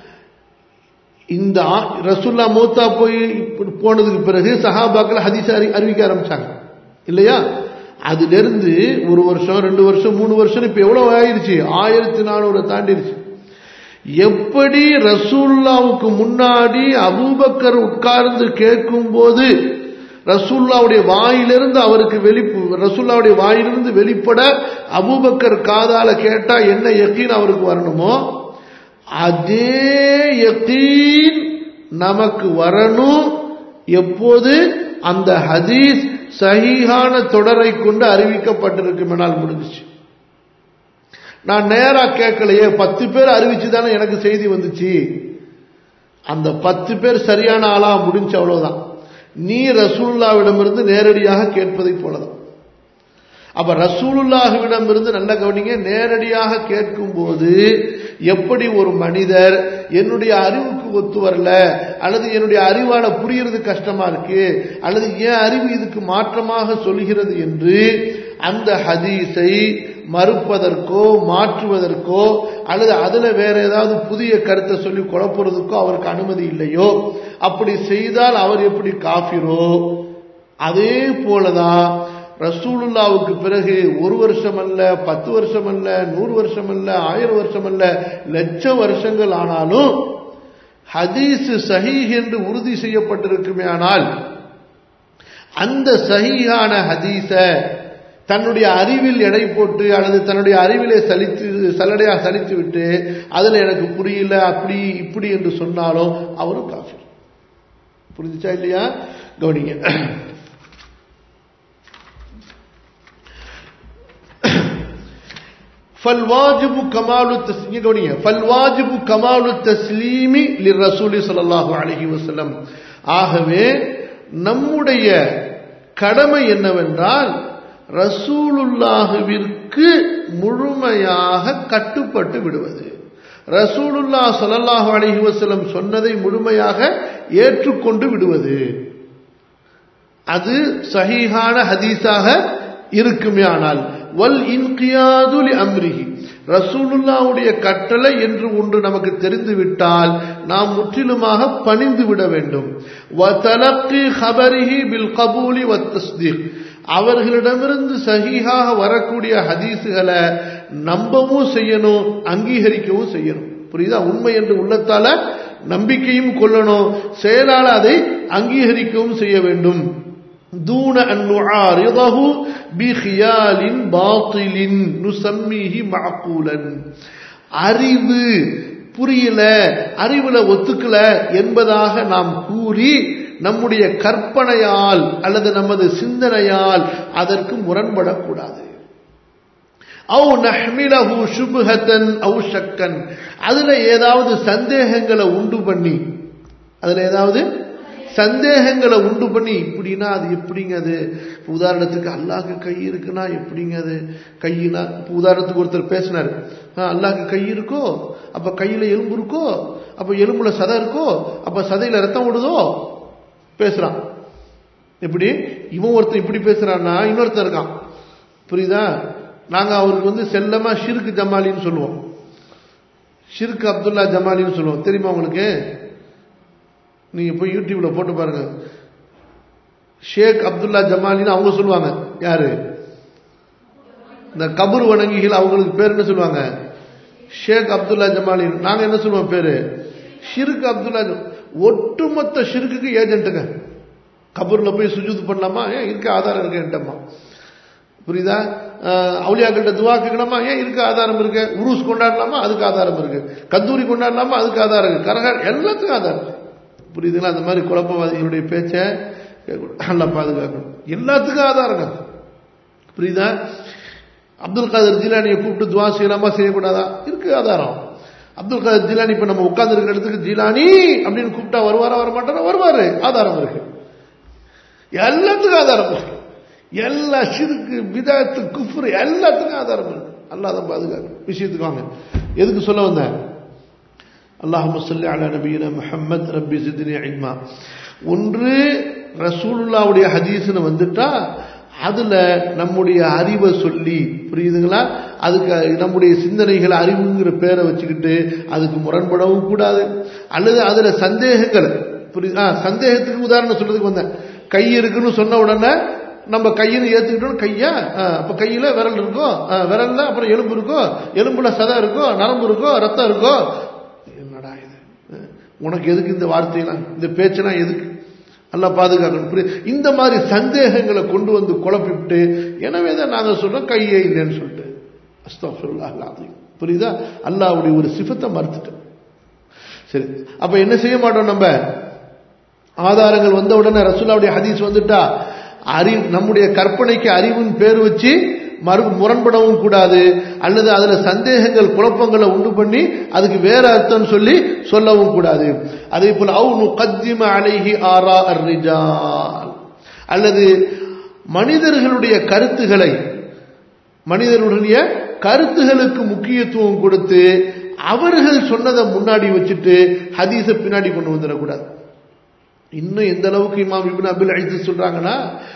இந்த ரசுல்லா மூத்தா போய் போனதுக்கு பிறகு சஹாபாக்கள் ஹதீஸ் அறிவிக்க ஆரம்பிச்சாங்க இல்லையா அதுல இருந்து ஒரு வருஷம் ரெண்டு வருஷம் மூணு வருஷம் இப்ப எவ்வளவு ஆயிருச்சு ஆயிரத்தி நானூறு தாண்டிருச்சு எப்படி ரசூல்லாவுக்கு முன்னாடி அபூபக்கர் உட்கார்ந்து கேட்கும் போது ரசூல்லாவுடைய வாயிலிருந்து அவருக்கு வெளி ரசூல்லாவுடைய வாயிலிருந்து வெளிப்பட அபூபக்கர் காதால கேட்டா என்ன யக்கீன் அவருக்கு வரணுமோ அதே யக்கீன் நமக்கு வரணும் எப்போது அந்த ஹதீஸ் சஹீஹான தொடரை கொண்டு அறிவிக்கப்பட்டிருக்குமெனால் முடிஞ்சிச்சு நான் நேரா கேட்கலையே பத்து பேர் அறிவிச்சு தானே எனக்கு செய்தி வந்துச்சு அந்த பத்து பேர் சரியான ஆளா முடிஞ்சு அவ்வளவுதான் நீ ரசூலுல்லாவிடமிருந்து நேரடியாக கேட்பதை போலதான் அப்ப ரசூலுல்லாஹுவிடம் இருந்து நல்ல கவனிங்க நேரடியாக கேட்கும் போது எப்படி ஒரு மனிதர் என்னுடைய அறிவுக்கு ஒத்து வரல அல்லது என்னுடைய அறிவால புரியறது கஷ்டமா இருக்கு அல்லது ஏன் அறிவு இதுக்கு மாற்றமாக சொல்கிறது என்று அந்த ஹதீஸை மறுப்பதற்கோ மாற்றுவதற்கோ அல்லது அதுல வேற ஏதாவது புதிய கருத்தை சொல்லி குழப்புறதுக்கோ அவருக்கு அனுமதி இல்லையோ அப்படி செய்தால் அவர் எப்படி காஃபிரோ அதே போலதான் ரசூலுல்லாவுக்கு பிறகு ஒரு வருஷம் அல்ல பத்து வருஷம் அல்ல நூறு வருஷம் அல்ல ஆயிரம் வருஷம் அல்ல லட்சம் வருஷங்கள் ஆனாலும் ஹதீஸ் சஹீஹ் என்று உறுதி செய்யப்பட்டிருக்குமே ஆனால் அந்த சஹீஹான ஹதீஸ தன்னுடைய அறிவில் எடை போட்டு அல்லது தன்னுடைய அறிவிலே சலித்து சல்லடையா சலித்து விட்டு அதுல எனக்கு புரியல அப்படி இப்படி என்று சொன்னாலும் அவரும் காஃபி புரிஞ்சுச்சா இல்லையா கவனிங்க فالواجب كمال التسليم فالواجب كمال التسليم للرسول صلى الله عليه وسلم ஆகவே நம்முடைய கடமை என்னவென்றால் ரசூலுல்லாஹுவிற்கு முழுமையாக கட்டுப்பட்டு விடுவது ரசூலுல்லா ஸல்லல்லாஹு அலைஹி வஸல்லம் சொன்னதை முழுமையாக ஏற்றுக்கொண்டு விடுவது அது சஹீஹான ஹதீஸாக இருக்குமே ஆனால் வல் இன்கியாது லி அம்ரிஹி ரசூலுல்லாவுடைய கட்டளை என்று ஒன்று நமக்கு தெரிந்துவிட்டால் நாம் முற்றிலுமாக பணிந்து விட வேண்டும் வதலக்கி ஹபரிஹி பில் கபூலி வத் தஸ்தீக் அவர்களிடமிருந்து சஹீஹாக வரக்கூடிய ஹதீஸுகளை நம்பவும் செய்யணும் அங்கீகரிக்கவும் செய்யணும் புரியுதா உண்மை என்று உள்ளத்தால நம்பிக்கையும் கொள்ளணும் செயலால அதை அங்கீகரிக்கவும் செய்ய வேண்டும் دون أن نعارضه بخيال باطل نسميه معقولا அறிவு புரியல அறிவுல ஒத்துக்கல என்பதாக நாம் கூறி நம்முடைய கற்பனையால் அல்லது நமது சிந்தனையால் அதற்கு முரண்படக்கூடாது அவு நஹ்மிலஹு சுபுஹத்தன் அவு ஷக்கன் அதுல ஏதாவது சந்தேகங்களை உண்டு பண்ணி அதுல ஏதாவது சந்தேகங்களை உண்டு பண்ணி இப்படின்னா அது எப்படிங்க அது உதாரணத்துக்கு அல்லாஹ்க்கு கை இருக்குன்னா எப்படிங்க அது கையினா இப்போ உதாரணத்துக்கு ஒருத்தர் பேசினார் அல்லாஹ்க்கு கை இருக்கோ அப்ப கையில எலும்பு இருக்கோ அப்ப எலும்புல சதை இருக்கோ அப்ப சதையில ரத்தம் ஓடுதோ பேசுறான் எப்படி இவன் ஒருத்தன் இப்படி பேசுறான்னா இன்னொருத்தன் இருக்கான் புரியுதா நாங்க அவருக்கு வந்து செல்லமா ஷிருக்கு ஜமாலின்னு சொல்லுவோம் ஷிருக்கு அப்துல்லா ஜமாலின்னு சொல்லுவோம் தெரியுமா உங்களுக்கு நீங்க போய் யூடியூப்ல போட்டு பாருங்க ஷேக் அப்துல்லா ஜமாலின்னு அவங்க சொல்லுவாங்க யாரு இந்த கபூர் வணங்கிகள் அவங்களுக்கு பேர் என்ன சொல்லுவாங்க ஷேக் அப்துல்லா ஜமாலின் நாங்க என்ன சொல்லுவோம் பேரு ஷிருக்கு அப்துல்லா ஒட்டுமொத்த ஷிருக்குக்கு ஏஜென்ட்டுங்க கபூர்ல போய் சுஜூத் பண்ணலாமா ஏன் இருக்க ஆதாரம் இருக்கு என்கிட்டம்மா புரியுதா அவுளியாக்கிட்ட துவா கேட்கலாமா ஏன் இருக்க ஆதாரம் இருக்கு உருஸ் கொண்டாடலாமா அதுக்கு ஆதாரம் இருக்கு கந்தூரி கொண்டாடலாமா அதுக்கு ஆதாரம் இருக்கு கரகார் எல்லாத்துக்கும் ஆதாரம் புரியுதுங்களா அந்த மாதிரி குழப்பவாதிகளுடைய பேச்சை நல்லா பாதுகாக்கணும் எல்லாத்துக்கும் ஆதாரங்க புரியுதா அப்துல் காதர் ஜிலானியை கூப்பிட்டு துவா செய்யலாமா செய்யக்கூடாதா இருக்கு ஆதாரம் அப்துல் காதர் ஜிலானி இப்ப நம்ம உட்கார்ந்து இருக்கிற இடத்துக்கு ஜிலானி அப்படின்னு கூப்பிட்டா வருவாரா வர மாட்டாரா வருவாரு ஆதாரம் இருக்கு எல்லாத்துக்கும் ஆதாரம் இருக்கு எல்லா சிறுக்கு விதத்து குஃப்ரு எல்லாத்துக்கும் ஆதாரம் இருக்கு அல்லாதான் பாதுகாக்கணும் விஷயத்துக்கு வாங்க எதுக்கு சொல்ல வந்தேன் அல்லாஹு சொல்லி அலா நபீன முஹம்மத் ரப்பி சித்தினி இல்மா ஒன்று ரசூலுல்லாவுடைய ஹதீஸ்னு வந்துட்டா அதுல நம்முடைய அறிவை சொல்லி புரியுதுங்களா அதுக்கு நம்முடைய சிந்தனைகள் அறிவுங்கிற பேரை வச்சுக்கிட்டு அதுக்கு முரண்படவும் கூடாது அல்லது அதுல சந்தேகங்கள் புரியுதா சந்தேகத்துக்கு உதாரணம் சொல்றதுக்கு வந்தேன் கை இருக்குன்னு சொன்ன உடனே நம்ம கையின்னு ஏத்துக்கிட்டோம் கையா அப்ப கையில விரல் இருக்கோ விரல்ல அப்புறம் எலும்பு இருக்கோ எலும்புல சதை இருக்கோ நரம்பு இருக்கோ ரத்தம் இருக்கோ என்னடா இது உனக்கு எதுக்கு இந்த வார்த்தையெல்லாம் இந்த பேச்செல்லாம் எதுக்கு நல்லா பாதுகாக்கணும் புரியுது இந்த மாதிரி சந்தேகங்களை கொண்டு வந்து குழப்பிவிட்டு எனவே தான் நாங்கள் சொல்றோம் கையே இல்லைன்னு சொல்லிட்டு அஸ்தஃபுல்லாஹ் புரியுதா அல்லாவுடைய ஒரு சிஃபத்தை மறுத்துட்டோம் சரி அப்ப என்ன செய்ய மாட்டோம் நம்ம ஆதாரங்கள் வந்த உடனே ரசூல்லாவுடைய ஹதீஸ் வந்துட்டா அறிவு நம்முடைய கற்பனைக்கு அறிவின் பேர் வச்சு மறு முரண்படவும் கூடாது அல்லது அதுல சந்தேகங்கள் குழப்பங்களை உண்டு பண்ணி அதுக்கு வேற அர்த்தம் சொல்லி சொல்லவும் கூடாது அதே போல அவு நுகத்திம அலைஹி ஆரா அர்ரிஜால் அல்லது மனிதர்களுடைய கருத்துகளை மனிதர்களுடைய கருத்துகளுக்கு முக்கியத்துவம் கொடுத்து அவர்கள் சொன்னதை முன்னாடி வச்சுட்டு ஹதீஸ பின்னாடி கொண்டு வந்துடக்கூடாது இன்னும் எந்த அளவுக்கு இமாம் இபின் அபில் அழித்து சொல்றாங்கன்னா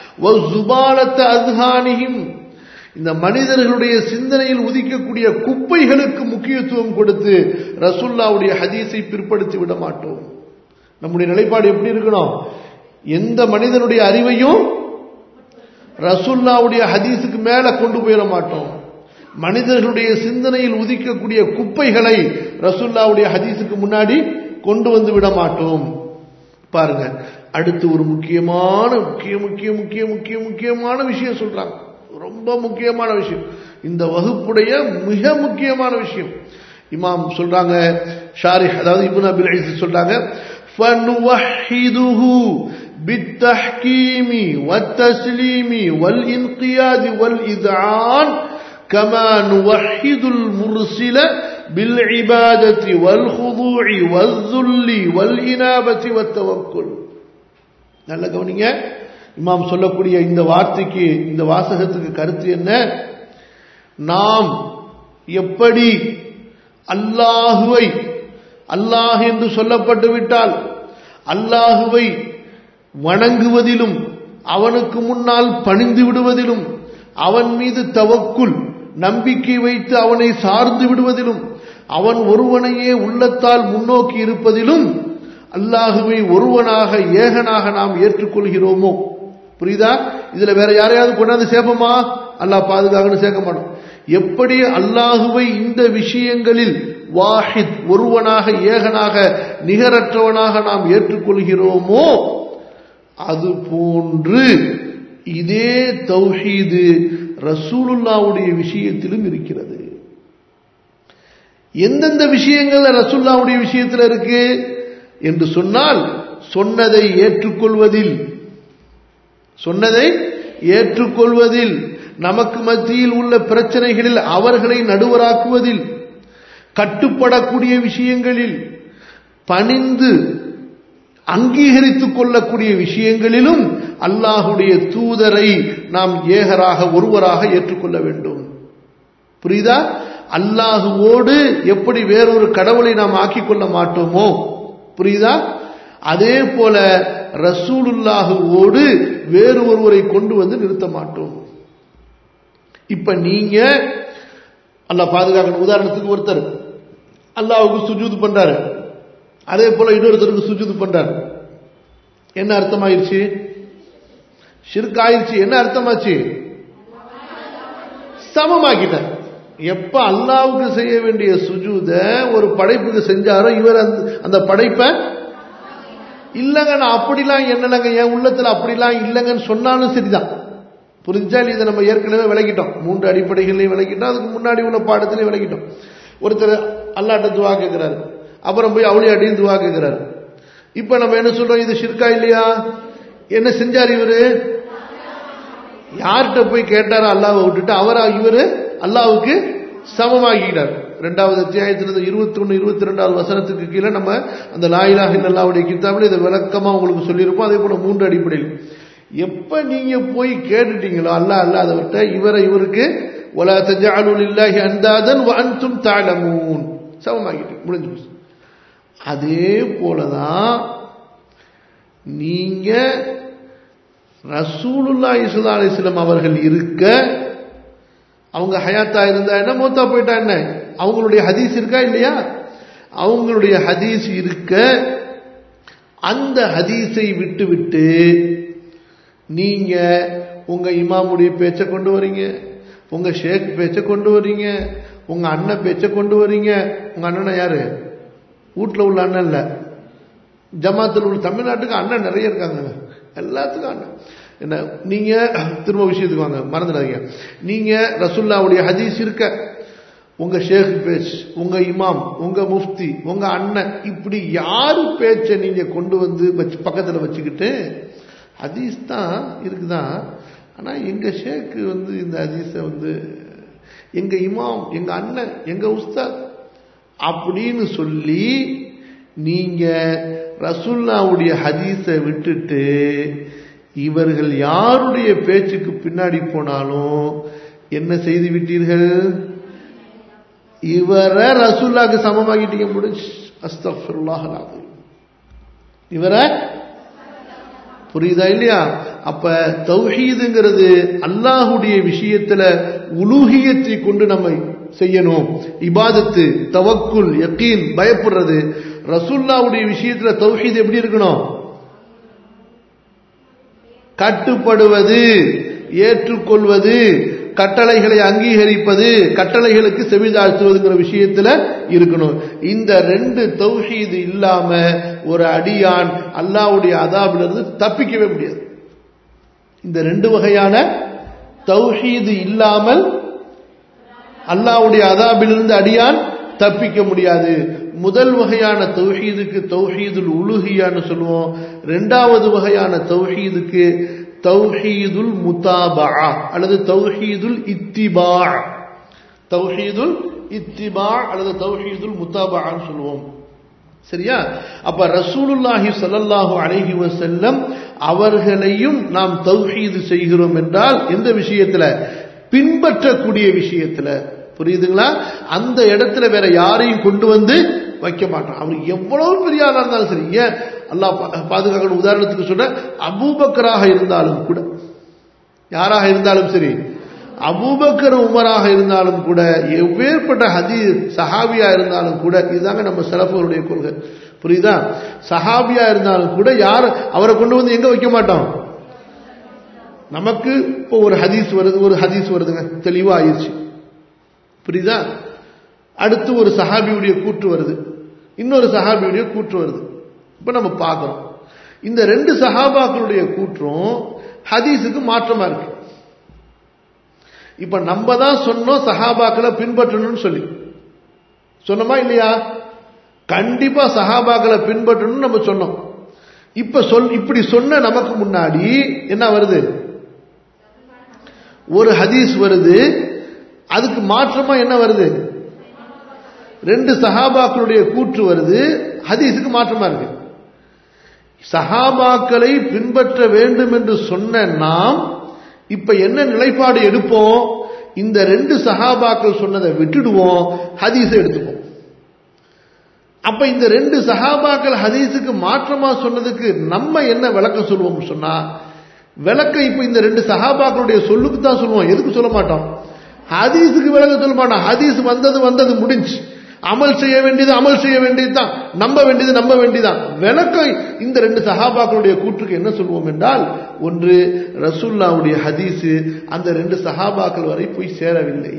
அஸ்ஹானிஹிம் இந்த மனிதர்களுடைய சிந்தனையில் உதிக்கக்கூடிய குப்பைகளுக்கு முக்கியத்துவம் கொடுத்து ரசுல்லாவுடைய ஹதீஸை பிற்படுத்தி விட மாட்டோம் நம்முடைய நிலைப்பாடு எப்படி இருக்கணும் எந்த மனிதனுடைய அறிவையும் ரசுல்லாவுடைய ஹதீஸுக்கு மேல கொண்டு போயிட மாட்டோம் மனிதர்களுடைய சிந்தனையில் உதிக்கக்கூடிய குப்பைகளை ரசுல்லாவுடைய ஹதீஸுக்கு முன்னாடி கொண்டு வந்து விட மாட்டோம் பாருங்க அடுத்து ஒரு முக்கியமான முக்கிய முக்கிய முக்கிய முக்கிய முக்கியமான விஷயம் சொல்றாங்க ரொம்ப முக்கியமான விஷயம் இந்த வகுப்புடைய மிக முக்கியமான விஷயம் இமாம் சொல்றாங்க ஷாரி அதாவது இபுன் அபில் ஐஸ் சொல்றாங்க فنوحده بالتحكيم والتسليم والانقياد والإذعان كما نوحد المرسل بالعبادة والخضوع والذل والإنابة والتوكل நல்ல கவனிங்க இமாம் சொல்லக்கூடிய இந்த வார்த்தைக்கு இந்த வாசகத்துக்கு கருத்து என்ன நாம் எப்படி அல்லாஹுவை அல்லாஹ் என்று சொல்லப்பட்டு விட்டால் அல்லாஹுவை வணங்குவதிலும் அவனுக்கு முன்னால் பணிந்து விடுவதிலும் அவன் மீது தவக்குள் நம்பிக்கை வைத்து அவனை சார்ந்து விடுவதிலும் அவன் ஒருவனையே உள்ளத்தால் முன்னோக்கி இருப்பதிலும் அல்லாஹுவை ஒருவனாக ஏகனாக நாம் ஏற்றுக்கொள்கிறோமோ புரியுதா இதுல வேற யாரையாவது கொண்டாந்து சேர்ப்போமா அல்லாஹ் பாதுகாக்கணும் சேர்க்க மாட்டோம் எப்படி அல்லாஹுவை இந்த விஷயங்களில் வாஹித் ஒருவனாக ஏகனாக நிகரற்றவனாக நாம் ஏற்றுக்கொள்கிறோமோ அது போன்று இதே தௌஹீது ரசூலுல்லாவுடைய விஷயத்திலும் இருக்கிறது எந்தெந்த விஷயங்கள் ரசூல்லாவுடைய விஷயத்தில் இருக்கு என்று சொன்னால் சொன்னதை ஏற்றுக்கொள்வதில் சொன்னதை ஏற்றுக்கொள்வதில் நமக்கு மத்தியில் உள்ள பிரச்சனைகளில் அவர்களை நடுவராக்குவதில் கட்டுப்படக்கூடிய விஷயங்களில் பணிந்து அங்கீகரித்துக் கொள்ளக்கூடிய விஷயங்களிலும் அல்லாஹுடைய தூதரை நாம் ஏகராக ஒருவராக ஏற்றுக்கொள்ள வேண்டும் புரியுதா அல்லாஹுவோடு எப்படி வேறொரு கடவுளை நாம் ஆக்கிக் கொள்ள மாட்டோமோ புரியுதா அதே போல ரசூலுல்லாஹுவோடு வேறு ஒருவரை கொண்டு வந்து நிறுத்த மாட்டோம் இப்ப நீங்க அல்லாஹ் பாதுகாக்கணும் உதாரணத்துக்கு ஒருத்தர் அல்லாவுக்கு சுஜூது பண்றாரு அதே போல இன்னொருத்தருக்கு சுஜூது பண்றாரு என்ன அர்த்தமாயிருச்சு ஷிர்க் ஆயிருச்சு என்ன அர்த்தமாச்சு சமமாக்கிட்டார் எப்ப அல்லாவுக்கு செய்ய வேண்டிய சுஜூத ஒரு படைப்புக்கு செஞ்சாரோ இவர் அந்த படைப்பை இல்லைங்க நான் அப்படிலாம் என்னலங்க என் உள்ளத்துல அப்படிலாம் இல்லைங்கன்னு சொன்னாலும் சரிதான் புரிஞ்சா இதை நம்ம ஏற்கனவே விளக்கிட்டோம் மூன்று அடிப்படைகளையும் விளக்கிட்டோம் அதுக்கு முன்னாடி உள்ள பாடத்திலையும் விளக்கிட்டோம் ஒருத்தர் அல்லாட்ட துவா கேட்கிறாரு அப்புறம் போய் அவளி அடின்னு துவா கேட்கிறாரு இப்ப நம்ம என்ன சொல்றோம் இது ஷிர்கா இல்லையா என்ன செஞ்சார் இவரு யார்கிட்ட போய் கேட்டாரோ அல்லாவை விட்டுட்டு அவரா இவரு அல்லாவுக்கு சமமாகிட்டார் ரெண்டாவது அத்தியாயத்திலிருந்து இருபத்தி ஒன்று இருபத்தி ரெண்டாவது வசனத்துக்கு கீழே நம்ம அந்த லாயிலாக அல்லாவுடைய கித்தாபில் இதை விளக்கமா உங்களுக்கு சொல்லியிருப்போம் அதே போல மூன்று அடிப்படையில் எப்ப நீங்க போய் கேட்டுட்டீங்களோ அல்லா அல்லாதவர்கிட்ட இவரை இவருக்கு ஒலா தஜாலுல் இல்லாஹி அந்தாதன் அன்தும் தாளமூன் சமமாகிட்டு முடிஞ்சு போச்சு அதே போலதான் நீங்க ரசூலுல்லா இசுல்லா அலிஸ்லாம் அவர்கள் இருக்க அவங்க ஹயாத்தா இருந்தா என்ன மூத்தா போயிட்டா என்ன அவங்களுடைய ஹதீஸ் இருக்கா இல்லையா அவங்களுடைய ஹதீஸ் இருக்க அந்த ஹதீஸை விட்டு விட்டு நீங்க உங்க இமாமுடைய பேச்சை கொண்டு வரீங்க உங்க ஷேக் பேச்சை கொண்டு வரீங்க உங்க அண்ணன் பேச்சை கொண்டு வரீங்க உங்க அண்ணனை யாரு வீட்டில் உள்ள அண்ணன் இல்ல ஜமாத்தில் உள்ள தமிழ்நாட்டுக்கு அண்ணன் நிறைய இருக்காங்க எல்லாத்துக்கும் அண்ணன் என்ன நீங்க திரும்ப விஷயத்துக்கு வாங்க மறந்துடாதீங்க நீங்க ரசுல்லாவுடைய ஹதீஸ் இருக்க உங்க ஷேக் பேச் உங்க இமாம் உங்க முஃப்தி உங்க அண்ணன் இப்படி யாரு பேச்சை நீங்க கொண்டு வந்து வச்சு பக்கத்துல வச்சுக்கிட்டு ஹதீஸ் தான் இருக்குதான் ஆனா எங்க ஷேக்கு வந்து இந்த ஹதீஸை வந்து எங்க இமாம் எங்க அண்ணன் எங்க உஸ்தாத் அப்படின்னு சொல்லி நீங்க ரசுல்லாவுடைய ஹதீஸை விட்டுட்டு இவர்கள் யாருடைய பேச்சுக்கு பின்னாடி போனாலும் என்ன செய்து விட்டீர்கள் இவரை ரசூல்லாக்கு சமமாகிட்டீங்க முடிச்சு அஸ்தஃபிருல்லாஹ் இவரை புரியுதா இல்லையா அப்ப தௌஹீதுங்கிறது அல்லாஹுடைய விஷயத்துல உலூகியத்தை கொண்டு நம்ம செய்யணும் இபாதத்து தவக்குல் யக்கீன் பயப்படுறது ரசுல்லாவுடைய விஷயத்துல தௌஹீத் எப்படி இருக்கணும் கட்டுப்படுவது ஏற்றுக்கொள்வது கட்டளைகளை அங்கீகரிப்பது கட்டளைகளுக்கு செவிதாழ்த்துவதுங்கிற விஷயத்துல இருக்கணும் இந்த ரெண்டு தௌஹீது இல்லாம ஒரு அடியான் அல்லாவுடைய அதாபிலிருந்து தப்பிக்கவே முடியாது இந்த ரெண்டு வகையான தௌஹீது இல்லாமல் அல்லாவுடைய அதாபிலிருந்து அடியான் தப்பிக்க முடியாது முதல் வகையான தௌஹீதுக்கு தௌஹீதுல் உலுகியான்னு சொல்லுவோம் ரெண்டாவது வகையான தௌஹீதுக்கு தௌஹீதுல் முதாபா அல்லது தௌஹீதுல் இத்திபா தௌஹீதுல் இத்திபா அல்லது தௌஹீதுல் முத்தாபான்னு சொல்லுவோம் சரியா அப்ப ரசூலுல்லாஹி ஸல்லல்லாஹு அலைஹி வஸல்லம் அவர்களையும் நாம் தௌஹீது செய்கிறோம் என்றால் எந்த விஷயத்துல பின்பற்றக்கூடிய விஷயத்துல புரியுதுங்களா அந்த இடத்துல வேற யாரையும் கொண்டு வந்து வைக்க மாட்டான் அவர் எவ்வளவு பெரிய ஆளா இருந்தாலும் சரி ஏன் அல்லாஹ் பாதுகாக்கணும் உதாரணத்துக்கு சொல்ற அபூபக்கராக இருந்தாலும் கூட யாராக இருந்தாலும் சரி அபூபக்கர் உமராக இருந்தாலும் கூட எவ்வேற்பட்ட ஹதி சஹாபியா இருந்தாலும் கூட இதுதாங்க நம்ம செலப்புகளுடைய கொள்கை புரியுதா சஹாபியா இருந்தாலும் கூட யார் அவரை கொண்டு வந்து எங்க வைக்க மாட்டோம் நமக்கு இப்போ ஒரு ஹதீஸ் வருது ஒரு ஹதீஸ் வருதுங்க தெளிவா ஆயிடுச்சு புரியுதா அடுத்து ஒரு சஹாபியுடைய கூற்று வருது இன்னொரு சஹாபியுடைய கூற்று வருது இப்ப நம்ம பார்க்கிறோம் இந்த ரெண்டு சஹாபாக்களுடைய கூற்றும் ஹதீஸுக்கு மாற்றமா இருக்கு இப்ப நம்ம தான் சொன்னோம் சஹாபாக்களை பின்பற்றணும்னு சொல்லி சொன்னோமா இல்லையா கண்டிப்பா சஹாபாக்களை பின்பற்றணும்னு நம்ம சொன்னோம் இப்ப சொல் இப்படி சொன்ன நமக்கு முன்னாடி என்ன வருது ஒரு ஹதீஸ் வருது அதுக்கு மாற்றமா என்ன வருது ரெண்டு சஹாபாக்களுடைய கூற்று வருது ஹதீஸுக்கு மாற்றமா இருக்கு சஹாபாக்களை பின்பற்ற வேண்டும் என்று சொன்ன நாம் இப்ப என்ன நிலைப்பாடு எடுப்போம் இந்த ரெண்டு சஹாபாக்கள் சொன்னதை விட்டுடுவோம் ஹதீஸை எடுத்துப்போம் அப்ப இந்த ரெண்டு சஹாபாக்கள் ஹதீஸுக்கு மாற்றமா சொன்னதுக்கு நம்ம என்ன விளக்கம் சொல்லுவோம் சொன்னா விளக்கம் இப்ப இந்த ரெண்டு சஹாபாக்களுடைய சொல்லுக்கு தான் சொல்லுவோம் எதுக்கு சொல்ல மாட்டோம் ஹதீஸுக்கு விளக்கம் சொல்ல மாட்டோம் ஹதீஸ் வந்தது வந்தது முடிஞ்சு அமல் செய்ய வேண்டியது அமல் செய்ய வேண்டியது தான் நம்ப வேண்டியது நம்ப வேண்டியதுதான் விளக்கம் இந்த ரெண்டு சஹாபாக்களுடைய கூற்றுக்கு என்ன சொல்லுவோம் என்றால் ஒன்று ரசூல்லாவுடைய ஹதீஸு அந்த ரெண்டு சஹாபாக்கள் வரை போய் சேரவில்லை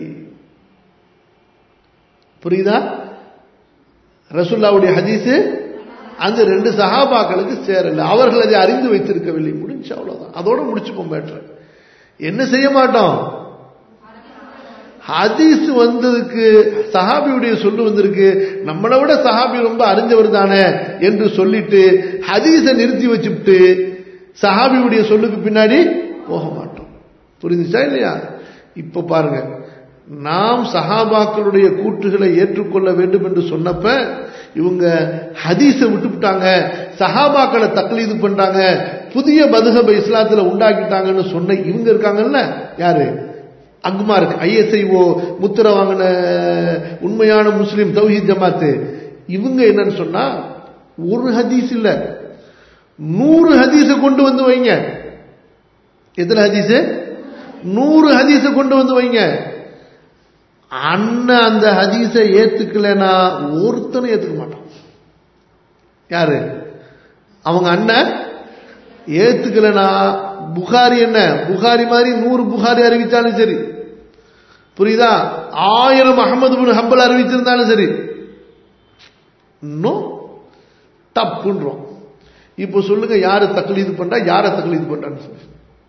புரியுதா ரசூல்லாவுடைய ஹதீஸு அந்த ரெண்டு சஹாபாக்களுக்கு சேரல அவர்கள் அதை அறிந்து வைத்திருக்கவில்லை முடிஞ்சு அவ்வளவுதான் அதோட முடிச்சுப்போம் பேட்டர் என்ன செய்ய மாட்டோம் ஹதீஸ் வந்ததுக்கு சஹாபியுடைய சொல்லு வந்திருக்கு நம்மளை விட சஹாபி ரொம்ப அறிஞ்சவர் தானே என்று சொல்லிட்டு ஹதீஸை நிறுத்தி வச்சுட்டு சஹாபியுடைய சொல்லுக்கு பின்னாடி போக மாட்டோம் புரிஞ்சுச்சா இல்லையா இப்ப பாருங்க நாம் சஹாபாக்களுடைய கூற்றுகளை ஏற்றுக்கொள்ள வேண்டும் என்று சொன்னப்ப இவங்க ஹதீஸை விட்டுவிட்டாங்க சஹாபாக்களை தக்லீது பண்றாங்க புதிய பதுகப இஸ்லாத்துல உண்டாக்கிட்டாங்கன்னு சொன்ன இவங்க இருக்காங்கல்ல யாரு அங்குமா இருக்கு ஐஎஸ்ஐஓ முத்திர வாங்கின உண்மையான முஸ்லீம் தௌஹீத் ஜமாத்து இவங்க என்னன்னு சொன்னா ஒரு ஹதீஸ் இல்ல நூறு ஹதீஸ கொண்டு வந்து வைங்க எத்தனை ஹதீஸ் நூறு ஹதீஸ கொண்டு வந்து வைங்க அண்ணன் அந்த ஹதீஸை ஏத்துக்கலனா ஒருத்தனும் ஏத்துக்க மாட்டான் யாரு அவங்க அண்ணன் ஏத்துக்கலனா புகாரி என்ன புகாரி மாதிரி நூறு புகாரி அறிவிச்சாலும் சரி புரியுதா ஆயிரம் அகமது பின் ஹம்பல் அறிவிச்சிருந்தாலும் சரி இன்னும் தப்புன்றோம் இப்போ சொல்லுங்க யாரு தக்லீது பண்றா யார தக்லீது பண்றான்னு சொல்லி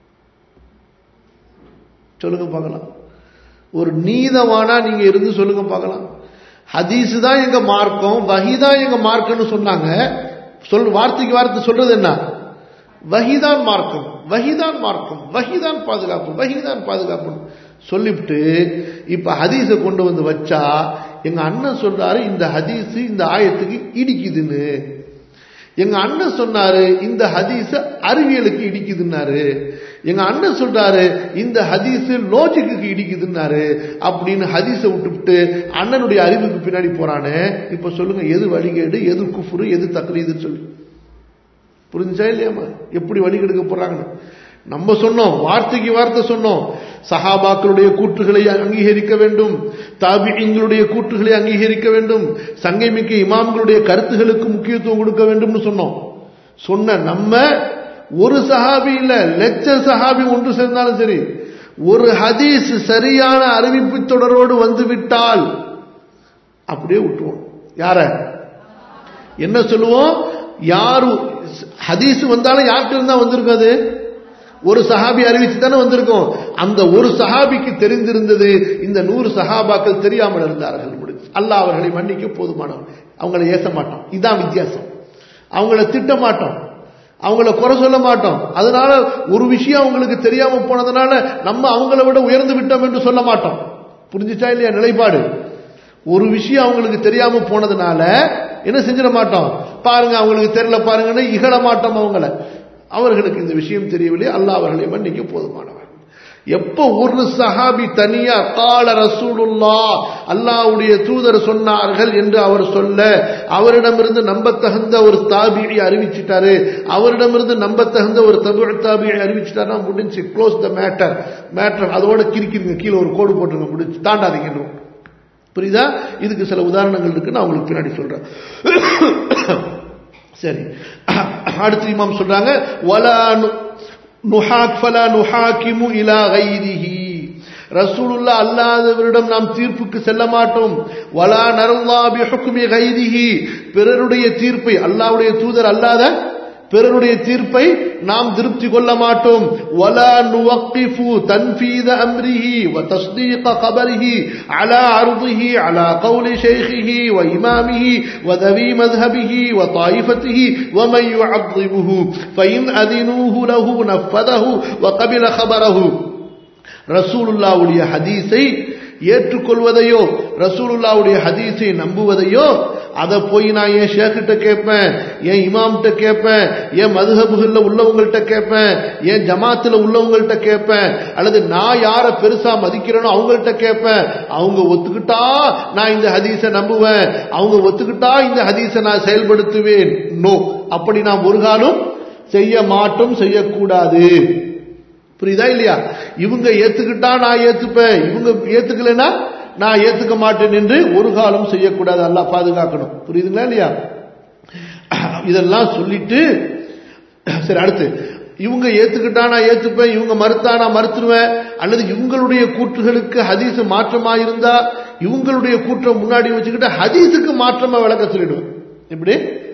சொல்லுங்க பார்க்கலாம் ஒரு நீதவானா நீங்க இருந்து சொல்லுங்க பார்க்கலாம் ஹதீஸ் தான் எங்க மார்க்கம் வஹி தான் எங்க மார்க்கம்னு சொன்னாங்க சொல் வார்த்தைக்கு வார்த்தை சொல்றது என்ன வஹிதான் மார்க்கம் வஹிதான் மார்க்கம் வஹிதான் பாதுகாப்பு வஹிதான் பாதுகாப்பு சொல்லிவிட்டு இப்ப ஹதீஸை கொண்டு வந்து வச்சா எங்க அண்ணன் சொல்றாரு இந்த ஹதீஸ் இந்த ஆயத்துக்கு இடிக்குதுன்னு எங்க அண்ணன் சொன்னாரு இந்த ஹதீஸ் அறிவியலுக்கு இடிக்குதுன்னாரு எங்க அண்ணன் சொல்றாரு இந்த ஹதீஸ் லோஜிக்கு இடிக்குதுன்னாரு அப்படின்னு ஹதீஸை விட்டுவிட்டு அண்ணனுடைய அறிவுக்கு பின்னாடி போறானே இப்ப சொல்லுங்க எது வழிகேடு எது குஃபுரு எது தக்லீதுன்னு சொல்லி புரிஞ்சா இல்லையாமா எப்படி வழி கெடுக்க போறாங்கன்னு நம்ம சொன்னோம் வார்த்தைக்கு வார்த்தை சொன்னோம் சஹாபாக்களுடைய கூற்றுகளை அங்கீகரிக்க வேண்டும் தாபிகளுடைய கூற்றுகளை அங்கீகரிக்க வேண்டும் சங்கைமிக்க இமாம்களுடைய கருத்துகளுக்கு முக்கியத்துவம் கொடுக்க வேண்டும்னு சொன்னோம் சொன்ன நம்ம ஒரு சஹாபி இல்ல லட்ச சஹாபி ஒன்று சேர்ந்தாலும் சரி ஒரு ஹதீஸ் சரியான அறிவிப்பு தொடரோடு வந்து விட்டால் அப்படியே விட்டுருவோம் யார என்ன சொல்லுவோம் யாரு ஹதீஸ் வந்தாலும் யார்கிட்ட இருந்தா வந்திருக்கும் அது ஒரு சஹாபி அறிவிச்சு தானே வந்திருக்கும் அந்த ஒரு சஹாபிக்கு தெரிந்திருந்தது இந்த நூறு சஹாபாக்கள் தெரியாமல் இருந்தார்கள் முடிஞ்சு அல்லாஹ் அவர்களை மன்னிக்க போதுமானவன் அவங்கள ஏச மாட்டோம் இதுதான் வித்தியாசம் அவங்கள திட்ட மாட்டோம் அவங்கள குறை சொல்ல மாட்டோம் அதனால ஒரு விஷயம் அவங்களுக்கு தெரியாம போனதுனால நம்ம அவங்கள விட உயர்ந்து விட்டோம் என்று சொல்ல மாட்டோம் புரிஞ்சுச்சா இல்லையா நிலைப்பாடு ஒரு விஷயம் அவங்களுக்கு தெரியாம போனதுனால என்ன செஞ்சிட மாட்டோம் பாருங்க அவங்களுக்கு தெரியல பாருங்கன்னு இகழ மாட்டோம் அவங்கள அவர்களுக்கு இந்த விஷயம் தெரியவில்லை அல்லாஹ் அவர்களை மன்னிக்க போதுமானவர் எப்ப ஒரு சஹாபி தனியா கால ரசூலுல்லா அல்லாஹ்வுடைய தூதர் சொன்னார்கள் என்று அவர் சொல்ல அவரிடமிருந்து நம்பத்தகுந்த ஒரு தாபியை அறிவிச்சிட்டாரு அவரிடமிருந்து நம்பத்தகுந்த ஒரு தபு தாபியை அறிவிச்சிட்டாருன்னா முடிஞ்சு க்ளோஸ் த மேட்டர் மேட்டர் அதோட கிரிக்கிறீங்க கீழே ஒரு கோடு போட்டுருங்க முடிஞ்சு தாண்டாதீங்கன்றோம் புரியுதா இதுக்கு சில உதாரணங்கள் இருக்கு நான் உங்களுக்கு பின்னாடி சொல்றேன் சரி அடுத்து இமாம் சொல்றாங்க வலா நுஹாக் ஃபலா நுஹாக்கிமு இலா கைரிஹி ரசூலுல்லா அல்லாதவரிடம் நாம் தீர்ப்புக்கு செல்ல மாட்டோம் வலா நரல்லா பிஹுக்மி கைரிஹி பிறருடைய தீர்ப்பை அல்லாஹ்வுடைய தூதர் அல்லாத பிறருடைய தீர்ப்பை நாம் திருப்தி கொள்ள மாட்டோம் வலா நுவக்கிஃபு தன்ஃபீத அம்ரிஹி வ தஸ்தீக கபரிஹி அலா அர்திஹி அலா கௌலி ஷைখিহি வ இமாமிஹி வ தவி மذهبிஹி வ طائفته ومن يعظمه فإن أذنوه له نفذه وقبل خبره ரசூலுல்லாவுடைய ஹதீஸை ஏற்றுக்கொள்வதையோ ரசூலுல்லாவுடைய ஹதீஸை நம்புவதையோ அதை போய் நான் என் ஷேக்கிட்ட கேட்பேன் என் இமாம்கிட்ட கேட்பேன் என் மதுஹபுகள்ல உள்ளவங்கள்ட்ட கேட்பேன் என் ஜமாத்துல உள்ளவங்கள்ட்ட கேட்பேன் அல்லது நான் யாரை பெருசா மதிக்கிறேனோ அவங்கள்ட்ட கேட்பேன் அவங்க ஒத்துக்கிட்டா நான் இந்த ஹதீஸை நம்புவேன் அவங்க ஒத்துக்கிட்டா இந்த ஹதீஸை நான் செயல்படுத்துவேன் நோ அப்படி நாம் ஒரு காலம் செய்ய மாட்டோம் செய்யக்கூடாது புரியுதா இல்லையா இவங்க ஏத்துக்கிட்டா நான் ஏத்துப்பேன் இவங்க ஏத்துக்கலைன்னா நான் ஏத்துக்க மாட்டேன் என்று ஒரு காலம் செய்யக்கூடாது அல்லா பாதுகாக்கணும் புரியுதுங்களா இல்லையா இதெல்லாம் சொல்லிட்டு சரி அடுத்து இவங்க ஏத்துக்கிட்டா நான் ஏத்துப்பேன் இவங்க மறுத்தா நான் மறுத்துருவேன் அல்லது இவங்களுடைய கூற்றுகளுக்கு ஹதீஸ் மாற்றமா இருந்தா இவங்களுடைய கூற்றை முன்னாடி வச்சுக்கிட்டு ஹதீஸுக்கு மாற்றமா விளக்க சொல்லிடுவேன் எப்படி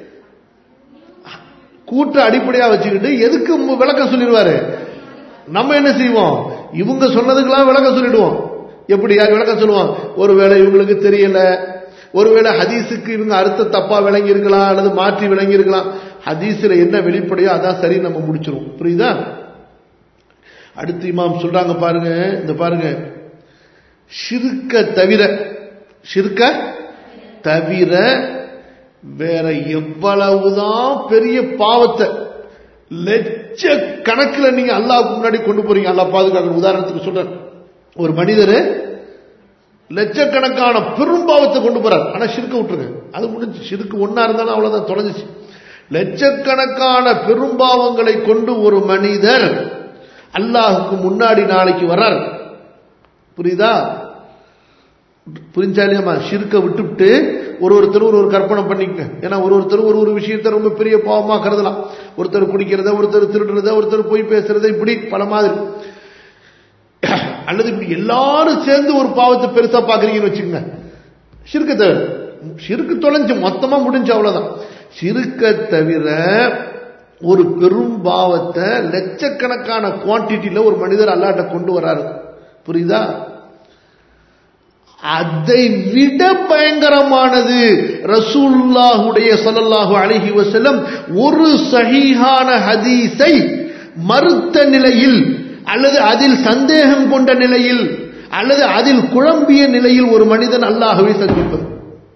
கூற்று அடிப்படையா வச்சுக்கிட்டு எதுக்கு விளக்கம் சொல்லிடுவாரு நம்ம என்ன செய்வோம் இவங்க சொன்னதுக்கெல்லாம் விளக்க சொல்லிடுவோம் எப்படி யார் விளக்க சொல்லுவோம் ஒருவேளை இவங்களுக்கு தெரியல ஒருவேளை ஹதீஸுக்கு இவங்க அர்த்த தப்பா விளங்கி இருக்கலாம் அல்லது மாற்றி விளங்கி இருக்கலாம் ஹதீஸ்ல என்ன வெளிப்படையோ அதான் சரி நம்ம முடிச்சிரும் புரியுதா அடுத்து இமாம் சொல்றாங்க பாருங்க இந்த பாருங்க ஷிருக்க தவிர ஷிருக்க தவிர வேற எவ்வளவுதான் பெரிய பாவத்தை லட்ச கணக்கில் நீங்க அல்லாவுக்கு முன்னாடி கொண்டு போறீங்க அல்லா பாதுகாக்கணும் உதாரணத்துக்கு சொல்றேன் ஒரு மனிதர் லட்சக்கணக்கான பெரும்பாவத்தை கொண்டு போறார் ஆனா சிறுக்க விட்டுருங்க அது முடிஞ்சு சிறுக்கு ஒன்னா இருந்தாலும் அவ்வளவுதான் தொலைஞ்சிச்சு லட்சக்கணக்கான பெரும்பாவங்களை கொண்டு ஒரு மனிதர் அல்லாஹுக்கு முன்னாடி நாளைக்கு வர்றார் புரியுதா புரிஞ்சா இல்லையாமா சிறுக்க விட்டுவிட்டு ஒரு ஒருத்தர் ஒரு ஒரு கற்பனை பண்ணிக்க ஏன்னா ஒரு ஒருத்தர் ஒரு ஒரு விஷயத்த ரொம்ப பெரிய பாவமா கருதலாம் ஒருத்தர் குடிக்கிறத ஒருத்தர் திருடுறத ஒருத்தர் போய் பேசுறத இப்படி பல மாதிரி அல்லது இப்படி எல்லாரும் சேர்ந்து ஒரு பாவத்தை பெருசா பாக்குறீங்கன்னு வச்சுக்கோங்க சிறுக்க தவிர சிறுக்கு தொலைஞ்சு மொத்தமா முடிஞ்சு அவ்வளவுதான் சிறுக்க தவிர ஒரு பெரும் பாவத்தை லட்சக்கணக்கான குவான்டிட்டியில ஒரு மனிதர் அல்லாட்ட கொண்டு வராரு புரியுதா அதை விட பயங்கரமானது ரசூல்லாஹுடைய சல்லல்லாஹு அழகி வசலம் ஒரு சஹீஹான ஹதீஸை மறுத்த நிலையில் அல்லது அதில் சந்தேகம் கொண்ட நிலையில் அல்லது அதில் குழம்பிய நிலையில் ஒரு மனிதன் அல்லாஹுவை சந்திப்பது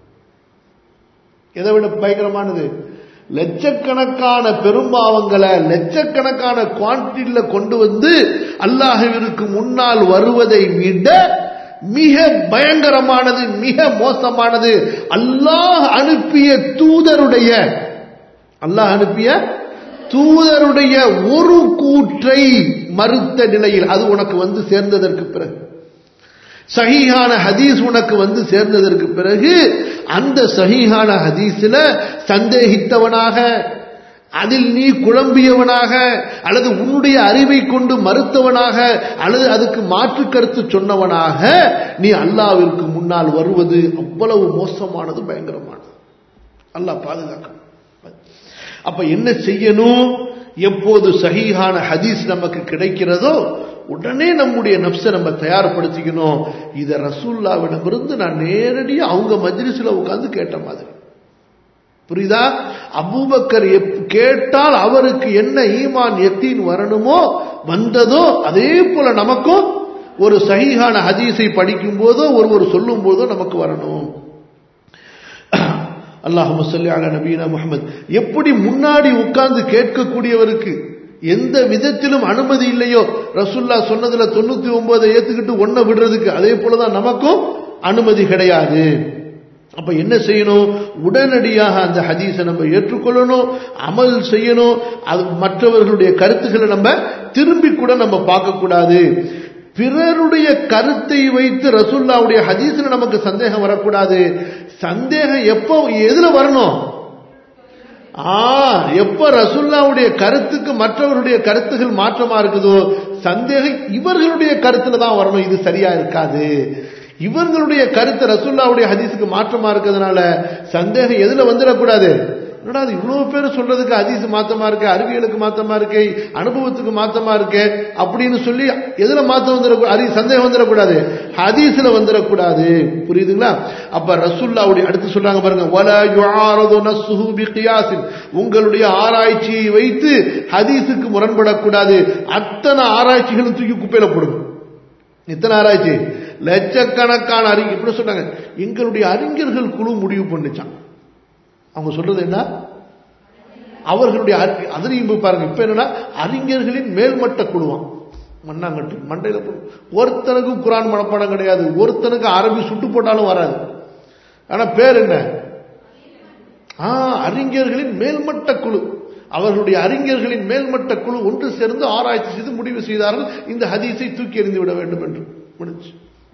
எதை விட பயங்கரமானது லட்சக்கணக்கான பெரும்பாவங்களை லட்சக்கணக்கான குவான்டிட்டியில கொண்டு வந்து அல்லாஹுவிற்கு முன்னால் வருவதை விட மிக பயங்கரமானது மிக மோசமானது அல்லாஹ் அனுப்பிய தூதருடைய அல்லாஹ் அனுப்பிய தூதருடைய ஒரு கூற்றை மறுத்த நிலையில் அது உனக்கு வந்து சேர்ந்ததற்கு பிறகு சஹீஹான ஹதீஸ் உனக்கு வந்து சேர்ந்ததற்கு பிறகு அந்த சஹீஹான ஹதீஸ்ல சந்தேகித்தவனாக அதில் நீ குழம்பியவனாக அல்லது உன்னுடைய அறிவை கொண்டு மறுத்தவனாக அல்லது அதுக்கு மாற்று கருத்து சொன்னவனாக நீ அல்லாவிற்கு முன்னால் வருவது அவ்வளவு மோசமானது பயங்கரமானது அல்லாஹ் பாதுகாக்கணும் அப்ப என்ன செய்யணும் எப்போது சஹீஹான ஹதீஸ் நமக்கு கிடைக்கிறதோ உடனே நம்முடைய நப்சை நம்ம தயார்படுத்திக்கணும் இதை ரசூல்லாவிடமிருந்து நான் நேரடியாக அவங்க மஜ்லிஸ்ல உட்கார்ந்து கேட்ட மாதிரி புரியுதா அபூபக்கர் கேட்டால் அவருக்கு என்ன ஈமான் எத்தீன் வரணுமோ வந்ததோ அதே போல நமக்கும் ஒரு சஹீஹான ஹதீஸை படிக்கும் போதோ ஒருவர் சொல்லும் போதோ நமக்கு வரணும் அல்லாஹு சொல்லி அல நபீனா முகமது எப்படி முன்னாடி உட்கார்ந்து கேட்கக்கூடியவருக்கு எந்த விதத்திலும் அனுமதி இல்லையோ ரசுல்லா சொன்னதுல தொண்ணூத்தி ஒன்பதை ஏத்துக்கிட்டு ஒன்ன விடுறதுக்கு அதே போலதான் நமக்கும் அனுமதி கிடையாது அப்ப என்ன செய்யணும் உடனடியாக அந்த ஹதீஸை நம்ம ஏற்றுக்கொள்ளணும் அமல் செய்யணும் அது மற்றவர்களுடைய கருத்துக்களை நம்ம திரும்பி கூட நம்ம பார்க்க கூடாது பிறருடைய கருத்தை வைத்து ரசுல்லாவுடைய ஹதீஸ்ல நமக்கு சந்தேகம் வரக்கூடாது சந்தேகம் எப்போ எதுல வரணும் ஆ எப்ப ரசுல்லாவுடைய கருத்துக்கு மற்றவருடைய கருத்துகள் மாற்றமா இருக்குதோ சந்தேகம் இவர்களுடைய கருத்துல தான் வரணும் இது சரியா இருக்காது இவர்களுடைய கருத்து ரசுல்லாவுடைய ஹதீஸுக்கு மாற்றமா இருக்கிறதுனால சந்தேகம் எதுல வந்துடக்கூடாது என்னடா அது இவ்வளவு பேர் சொல்றதுக்கு ஹதீஸ் மாத்தமா இருக்கு அறிவியலுக்கு மாத்தமா இருக்கு அனுபவத்துக்கு மாத்தமா இருக்கு அப்படின்னு சொல்லி எதுல மாத்தம் வந்துட அறி சந்தேகம் வந்துடக்கூடாது ஹதீஸ்ல வந்துடக்கூடாது புரியுதுங்களா அப்ப ரசுல்லாவுடைய அடுத்து சொல்றாங்க பாருங்க வல யுஆரது நஸ்ஸுஹு பிகியாஸின் உங்களுடைய ஆராய்ச்சியை வைத்து ஹதீஸுக்கு முரண்படக்கூடாது அத்தனை ஆராய்ச்சிகளும் தூக்கி குப்பையில போடுங்க இத்தனை ஆராய்ச்சி லட்சக்கணக்கான அறிஞர் இப்படி சொன்னாங்க எங்களுடைய அறிஞர்கள் குழு முடிவு பண்ணுச்சான் அவங்க சொல்றது என்ன அவர்களுடைய அதனையும் போய் பாருங்க இப்ப என்னன்னா அறிஞர்களின் மேல்மட்ட குழுவான் மண்ணாங்கட்டு மண்டையில ஒருத்தனுக்கு குரான் மனப்பாடம் கிடையாது ஒருத்தனுக்கு அரபி சுட்டு போட்டாலும் வராது ஆனா பேர் என்ன ஆ அறிஞர்களின் மேல்மட்ட குழு அவர்களுடைய அறிஞர்களின் மேல்மட்ட குழு ஒன்று சேர்ந்து ஆராய்ச்சி செய்து முடிவு செய்தார்கள் இந்த ஹதீஸை தூக்கி எறிந்து விட வேண்டும் என்று முடிச்சு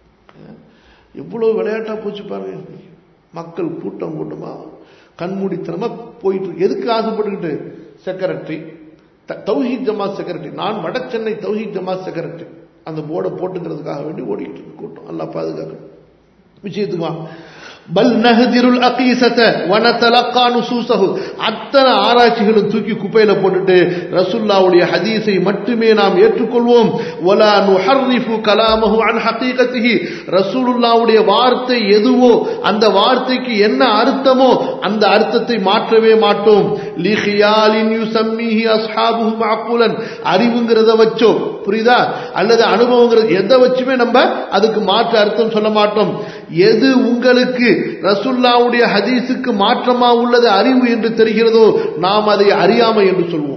எவ்வளவு விளையாட்டா போச்சு பாருங்க மக்கள் கூட்டம் கூட்டமா கண்மூடித்தனமா போயிட்டு எதுக்கு ஆசைப்பட்டுக்கிட்டு செக்ரட்டரி தௌஹீத் ஜமாத் செக்ரட்டரி நான் வட சென்னை தௌஹீத் ஜமாத் செக்ரட்டரி அந்த போர்டை போட்டுக்கிறதுக்காக வேண்டி ஓடிக்கிட்டு இருக்கு கூட்டம் நல்லா பாதுகாக்கணும் விஷயத்துக்கு பல் நஹதிருல் அகீசத வனதலக்கா நுசூசஹு அத்தனை ஆராய்ச்சிகளும் தூக்கி குப்பையில போட்டுட்டு ரசுல்லாவுடைய ஹதீஸை மட்டுமே நாம் ஏற்றுக்கொள்வோம் வலா நுஹர்ரிஃபு கலாமஹு அன் ஹகீகத்திஹி ரசூலுல்லாவுடைய வார்த்தை எதுவோ அந்த வார்த்தைக்கு என்ன அர்த்தமோ அந்த அர்த்தத்தை மாற்றவே மாட்டோம் லிஹியாலின் யுசம்மிஹி அஸ்ஹாபுஹு மஅகுலன் அறிவுங்கிறத வச்சோ புரியுதா அல்லது அனுபவங்கிறது எதை வச்சுமே நம்ம அதுக்கு மாற்று அர்த்தம் சொல்ல மாட்டோம் எது உங்களுக்கு ரசுல்லாவுடைய ஹதீஸுக்கு மாற்றமா உள்ளது அறிவு என்று தெரிகிறதோ நாம் அதை அறியாமை என்று சொல்வோம்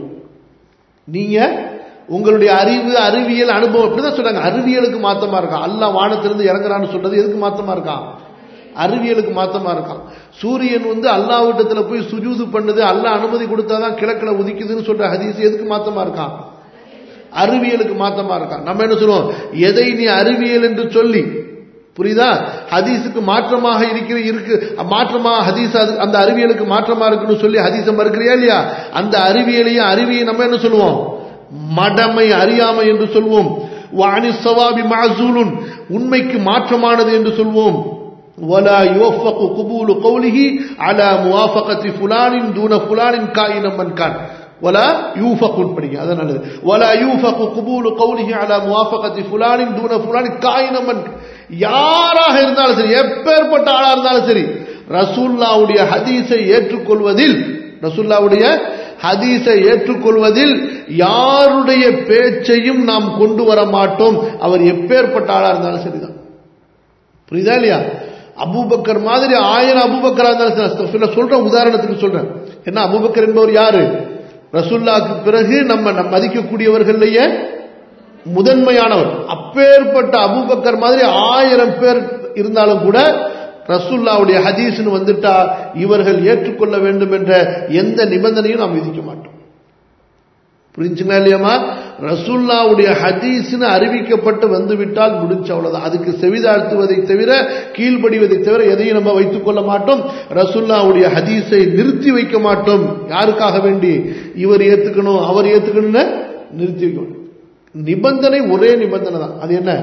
நீங்க உங்களுடைய அறிவு அறிவியல் அனுபவம் இப்படிதான் சொல்றாங்க அறிவியலுக்கு மாத்தமா இருக்கான் அல்ல வானத்திலிருந்து இறங்குறான்னு சொல்றது எதுக்கு மாத்தமா இருக்கான் அறிவியலுக்கு மாத்தமா இருக்கான் சூரியன் வந்து அல்லாவிட்டத்துல போய் சுஜூது பண்ணுது அல்ல அனுமதி கொடுத்தாதான் கிழக்கில் உதிக்குதுன்னு சொல்ற ஹதீஸ் எதுக்கு மாத்தமா இருக்கான் அறிவியலுக்கு மாத்தமா இருக்கான் நம்ம என்ன சொல்லுவோம் எதை நீ அறிவியல் என்று சொல்லி புரியுதா ஹதீஸுக்கு மாற்றமாக இருக்கிற இருக்கு மாற்றமாக ஹதீஸ் அந்த அறிவியலுக்கு மாற்றமா இருக்குன்னு சொல்லி ஹதீஸை மறுக்கிறியா இல்லையா அந்த அறிவியலையும் அறிவியை நம்ம என்ன சொல்லுவோம் மடமை அறியாமை என்று சொல்வோம் வாணி சவாபி மாசூலுன் உண்மைக்கு மாற்றமானது என்று சொல்வோம் ولا يوفق قبول قوله على موافقة فلان دون فلان كائنا من كان ولا يوفق படிங்க அதான் நல்லது ولا يوفق قبول قوله على موافقة فلان دون فلان كائنا من யாராக இருந்தாலும் சரி எப்பேற்பட்ட ஆளா இருந்தாலும் சரி ரசூல்லாவுடைய ஹதீஸை ஏற்றுக்கொள்வதில் ரசூல்லாவுடைய ஹதீஸை ஏற்றுக்கொள்வதில் யாருடைய பேச்சையும் நாம் கொண்டு வர மாட்டோம் அவர் எப்பேற்பட்ட ஆளா இருந்தாலும் சரிதான் புரியுதா இல்லையா அபூபக்கர் மாதிரி ஆயிரம் அபூபக்கரா இருந்தாலும் சொல்ற உதாரணத்துக்கு சொல்றேன் என்ன அபூபக்கர் என்பவர் யாரு ரசுல்லாக்கு பிறகு நம்ம நம்ம மதிக்கக்கூடியவர்கள்லயே முதன்மையானவர் அப்பேற்பட்ட அபூபக்கர் மாதிரி ஆயிரம் பேர் இருந்தாலும் கூட ரசுல்லாவுடைய ஹதீஸ்னு வந்துட்டா இவர்கள் ஏற்றுக்கொள்ள வேண்டும் என்ற எந்த நிபந்தனையும் நாம் விதிக்க மாட்டோம் புரிஞ்சுங்களா இல்லையாமா ரசுல்லாவுடைய ஹதீஸ்னு அறிவிக்கப்பட்டு வந்துவிட்டால் முடிஞ்ச அவ்வளவுதான் அதுக்கு செவிதாழ்த்துவதை தவிர கீழ்படிவதை தவிர எதையும் நம்ம வைத்துக் கொள்ள மாட்டோம் ரசுல்லாவுடைய ஹதீஸை நிறுத்தி வைக்க மாட்டோம் யாருக்காக வேண்டி இவர் ஏத்துக்கணும் அவர் ஏத்துக்கணும்னு நிறுத்தி வைக்க மாட்டோம் நிபந்தனை ஒரே நிபந்தனை தான் அது என்ன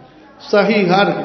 சஹீஹா இருக்கு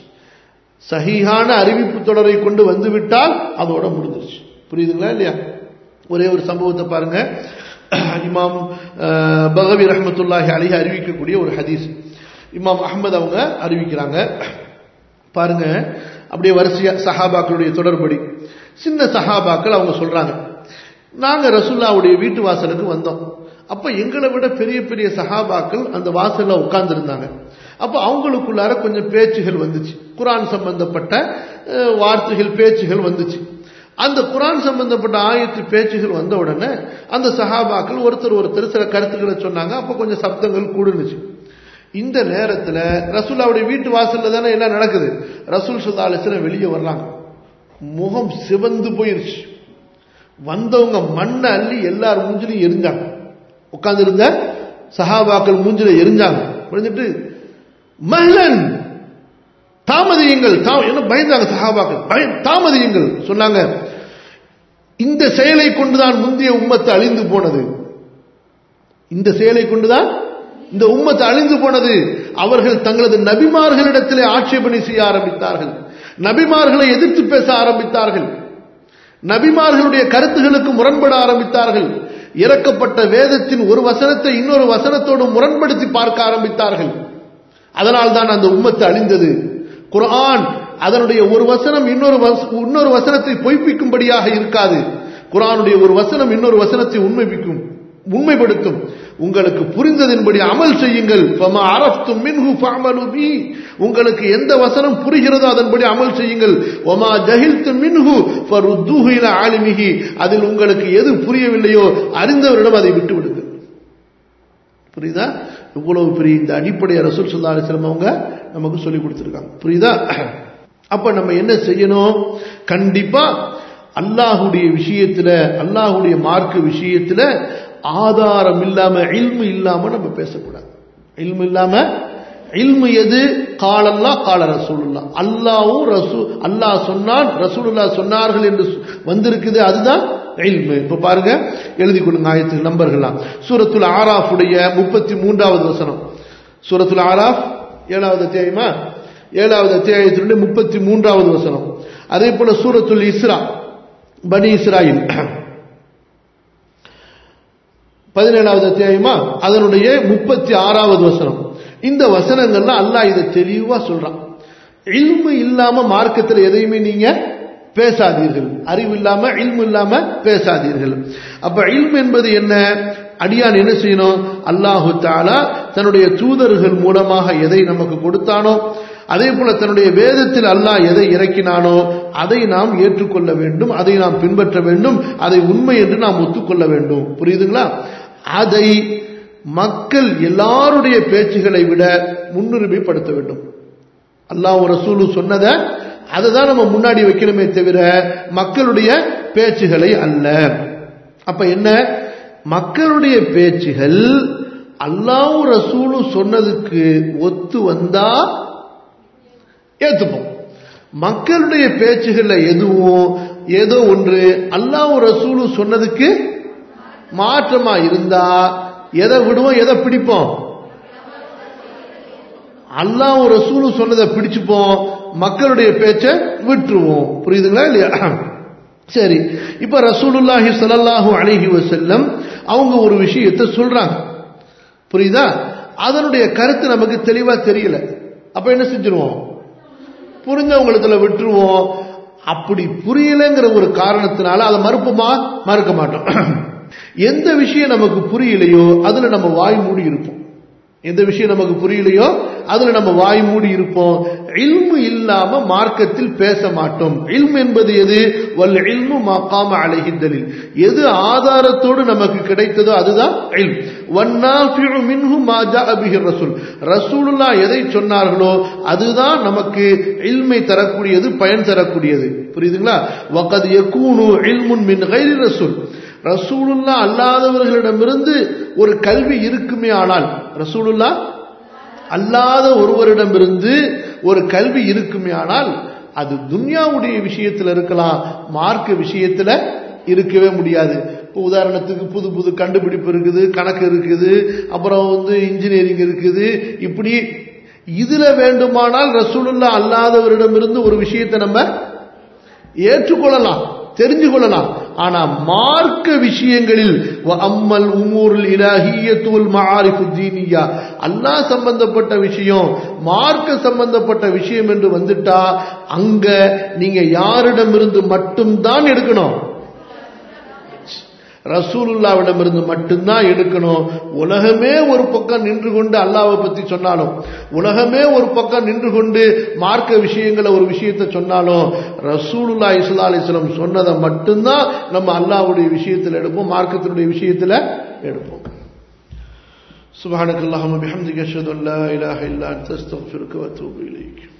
சஹீஹான அறிவிப்பு தொடரை கொண்டு வந்துவிட்டால் அதோட முடிஞ்சிருச்சு புரியுதுங்களா இல்லையா ஒரே ஒரு சம்பவத்தை பாருங்க இமாம் பகவி ரஹமத்துல்லாஹி அலிஹ அறிவிக்கக்கூடிய ஒரு ஹதீஸ் இமாம் அஹமது அவங்க அறிவிக்கிறாங்க பாருங்க அப்படியே வரிசையா சஹாபாக்களுடைய தொடர்படி சின்ன சஹாபாக்கள் அவங்க சொல்றாங்க நாங்க ரசுல்லாவுடைய வீட்டு வாசலுக்கு வந்தோம் அப்ப எங்களை விட பெரிய பெரிய சஹாபாக்கள் அந்த வாசல்ல உட்கார்ந்து இருந்தாங்க அப்போ அவங்களுக்குள்ளார கொஞ்சம் பேச்சுகள் வந்துச்சு குரான் சம்பந்தப்பட்ட அஹ், வார்த்தைகள் பேச்சுகள் வந்துச்சு அந்த குரான் சம்பந்தப்பட்ட ஆயத்து பேச்சுகள் வந்த உடனே அந்த சஹாபாக்கள் ஒருத்தர் ஒருத்தர் சில கருத்துக்களை சொன்னாங்க அப்போ கொஞ்சம் சப்தங்கள் கூடுனுச்சு இந்த நேரத்தில் ரசூல்லாவுடைய வீட்டு வாசல்ல தானே எல்லாம் நடக்குது ரசூல் சுல்லா அலிஸ்லாம் வெளியே வர்றாங்க முகம் சிவந்து போயிருச்சு வந்தவங்க மண்ணை அள்ளி எல்லார் மூஞ்சிலையும் எரிஞ்சாங்க உட்கார்ந்திருந்த சஹாபாக்கள் மூஞ்சில எரிஞ்சாங்க எரிஞ்சிட்டு மல்லன் தாமதியுங்கள் தா- என்ன பயந்தாங்க சஹாபாக்கள் பய- தாமதியுங்கள் சொன்னாங்க இந்த செயலை கொண்டுதான் முந்தைய உம்மத்து அழிந்து போனது இந்த செயலை கொண்டுதான் இந்த உம்மத்து அழிந்து போனது அவர்கள் தங்களது நபிமார்களிடத்திலே ஆட்சேபனை செய்ய ஆரம்பித்தார்கள் நபிமார்களை எதிர்த்து பேச ஆரம்பித்தார்கள் நபிமார்களுடைய கருத்துகளுக்கு முரண்பட ஆரம்பித்தார்கள் இறக்கப்பட்ட வேதத்தின் ஒரு வசனத்தை இன்னொரு வசனத்தோடு முரண்படுத்தி பார்க்க ஆரம்பித்தார்கள் அதனால் தான் அந்த உம்மத்து அழிந்தது குர்ஆன் அதனுடைய ஒரு வசனம் இன்னொரு வச- இன்னொரு வசனத்தை பொய்ப்பிக்கும்படியாக இருக்காது குர்ஆனுடைய ஒரு வசனம் இன்னொரு வசனத்தை உண்மைப்பிக்கும் உண்மைப்படுத்தும் உங்களுக்கு புரிந்ததின்படி அமல் செய்யுங்கள் ஃபமா அரஃப்தும் மின்ஹு ஃபஅமலு பி உங்களுக்கு எந்த வசனம் புரிகிறதோ அதன்படி அமல் செய்யுங்கள் ஒமா ஜஹில்தும் மின்ஹு ஃபருத்துஹு இலா ஆலிமிஹி அதில் உங்களுக்கு எது புரியவில்லையோ அறிந்தவரிடம் அதை விட்டு விடுங்கள் புரியுதா இவ்வளவு பெரிய இந்த அடிப்படை ரசூல் சுல்லா அலிஸ்லாம் அவங்க நமக்கு சொல்லி கொடுத்துருக்காங்க புரியுதா அப்ப நம்ம என்ன செய்யணும் கண்டிப்பா அல்லாஹுடைய விஷயத்துல அல்லாஹுடைய மார்க்க விஷயத்துல ஆதாரம் இல்லாம இல்மு இல்லாம நம்ம பேசக்கூடாது இல்மு இல்லாம இல்மு எது காலல்லா கால ரசூலுல்லா அல்லாவும் ரசூ அல்லாஹ் சொன்னான் ரசூலுல்லா சொன்னார்கள் என்று சொ- வந்திருக்குது அதுதான் இல்மு இப்ப பாருங்க எழுதி கொள்ளுங்க ஆயத்து நம்பர்கள்லாம் சூரத்துல் ஆராஃபுடைய முப்பத்தி மூன்றாவது வசனம் சூரத்துல் ஆராஃப் ஏழாவது அத்தியாயமா ஏழாவது அத்தியாயத்தினுடைய முப்பத்தி மூன்றாவது வசனம் அதே போல சூரத்துல் இஸ்ரா பனி இஸ்ராயில் பதினேழாவது அத்தியாயமா அதனுடைய முப்பத்தி ஆறாவது வசனம் இந்த வசனங்கள்ல அல்லாஹ் இதை தெளிவா சொல்றான் இல்மு இல்லாம மார்க்கத்துல எதையுமே நீங்க பேசாதீர்கள் அறிவு இல்லாம இல்மு இல்லாம பேசாதீர்கள் அப்ப இல்மு என்பது என்ன அடியான் என்ன செய்யணும் அல்லாஹு தாலா தன்னுடைய தூதர்கள் மூலமாக எதை நமக்கு கொடுத்தானோ அதே போல தன்னுடைய வேதத்தில் அல்லாஹ் எதை இறக்கினானோ அதை நாம் ஏற்றுக்கொள்ள வேண்டும் அதை நாம் பின்பற்ற வேண்டும் அதை உண்மை என்று நாம் ஒத்துக்கொள்ள வேண்டும் புரியுதுங்களா அதை மக்கள் எல்லாருடைய பேச்சுகளை விட முன்னுரிமைப்படுத்த வேண்டும் அல்லாஹ் ரசூலு சொன்னதை அதை தான் நம்ம முன்னாடி வைக்கணுமே தவிர மக்களுடைய பேச்சுகளை அல்ல அப்ப என்ன மக்களுடைய பேச்சுகள் அல்லாஹ் ரசூலு சொன்னதுக்கு ஒத்து வந்தா ஏத்துப்போம் மக்களுடைய பேச்சுகள்ல எதுவும் ஏதோ ஒன்று அல்லாஹ் ரசூலு சொன்னதுக்கு மாற்றமா இருந்தா எதை விடுவோம் எதை பிடிப்போம் அல்லாஹ் ரசூலு சொன்னதை பிடிச்சுப்போம் மக்களுடைய பேச்சை விட்டுருவோம் புரியுதுங்களா இல்லையா சரி இப்ப ரசூலுல்லாஹி ஸல்லல்லாஹு அலைஹி வஸல்லம் அவங்க ஒரு விஷயத்தை சொல்றாங்க புரியுதா அதனுடைய கருத்து நமக்கு தெளிவா தெரியல அப்ப என்ன செஞ்சிருவோம் புரிஞ்சவங்களத்துல விட்டுருவோம் அப்படி புரியலைங்கிற ஒரு காரணத்தினால அதை மறுப்போமா மறுக்க மாட்டோம் எந்த விஷயம் நமக்கு புரியலையோ அதுல நம்ம வாய் மூடி இருப்போம் எந்த விஷயம் நமக்கு புரியலையோ அதுல நம்ம வாய் மூடி இருப்போம் இல்மு இல்லாம மார்க்கத்தில் பேச மாட்டோம் இல்மு என்பது எது வல் இல்மு மாக்காம அலைகின்றலில் எது ஆதாரத்தோடு நமக்கு கிடைத்ததோ அதுதான் இல்ம் வன்னாஃபிஉ மின்ஹு மா ஜாஅ பிஹி ரசூல் ரசூலுல்லாஹ் எதை சொன்னார்களோ அதுதான் நமக்கு இல்மை தரக்கூடியது பயன் தரக்கூடியது புரியுதுங்களா வகத் யகூனு இல்முன் மின் கைரி ரசூல் ரசூலுல்லா அல்லாதவர்களிடமிருந்து ஒரு கல்வி இருக்குமே ஆனால் ரசூலுல்லா அல்லாத ஒருவரிடமிருந்து ஒரு கல்வி இருக்குமே ஆனால் அது துன்யாவுடைய விஷயத்துல இருக்கலாம் மார்க்க விஷயத்துல இருக்கவே முடியாது இப்போ உதாரணத்துக்கு புது புது கண்டுபிடிப்பு இருக்குது கணக்கு இருக்குது அப்புறம் வந்து இன்ஜினியரிங் இருக்குது இப்படி இதுல வேண்டுமானால் ரசூலுல்லா அல்லாதவரிடமிருந்து ஒரு விஷயத்தை நம்ம ஏற்றுக்கொள்ளலாம் தெரிஞ்சு கொள்ளலாம் ஆனா மார்க்க விஷயங்களில் அம்மல் உமூருல் இலாஹியத்துல் மஆரிஃபு தீனியா அல்லாஹ் சம்பந்தப்பட்ட விஷயம் மார்க்க சம்பந்தப்பட்ட விஷயம் என்று வந்துட்டா அங்க நீங்க யாரிடமிருந்து மட்டும்தான் எடுக்கணும் ரசூலுல்லாவிடமிருந்து மட்டும்தான் எடுக்கணும் உலகமே ஒரு பக்கம் நின்று கொண்டு அல்லாவை பத்தி சொன்னாலும் உலகமே ஒரு பக்கம் நின்று கொண்டு மார்க்க விஷயங்களை ஒரு விஷயத்தை சொன்னாலும் ரசூலுல்லா இஸ்லா அலிஸ்லம் சொன்னதை மட்டும்தான் நம்ம அல்லாவுடைய விஷயத்தில் எடுப்போம் மார்க்கத்தினுடைய விஷயத்தில் எடுப்போம் سبحانك اللهم بحمدك اشهد ان لا اله الا انت استغفرك واتوب اليك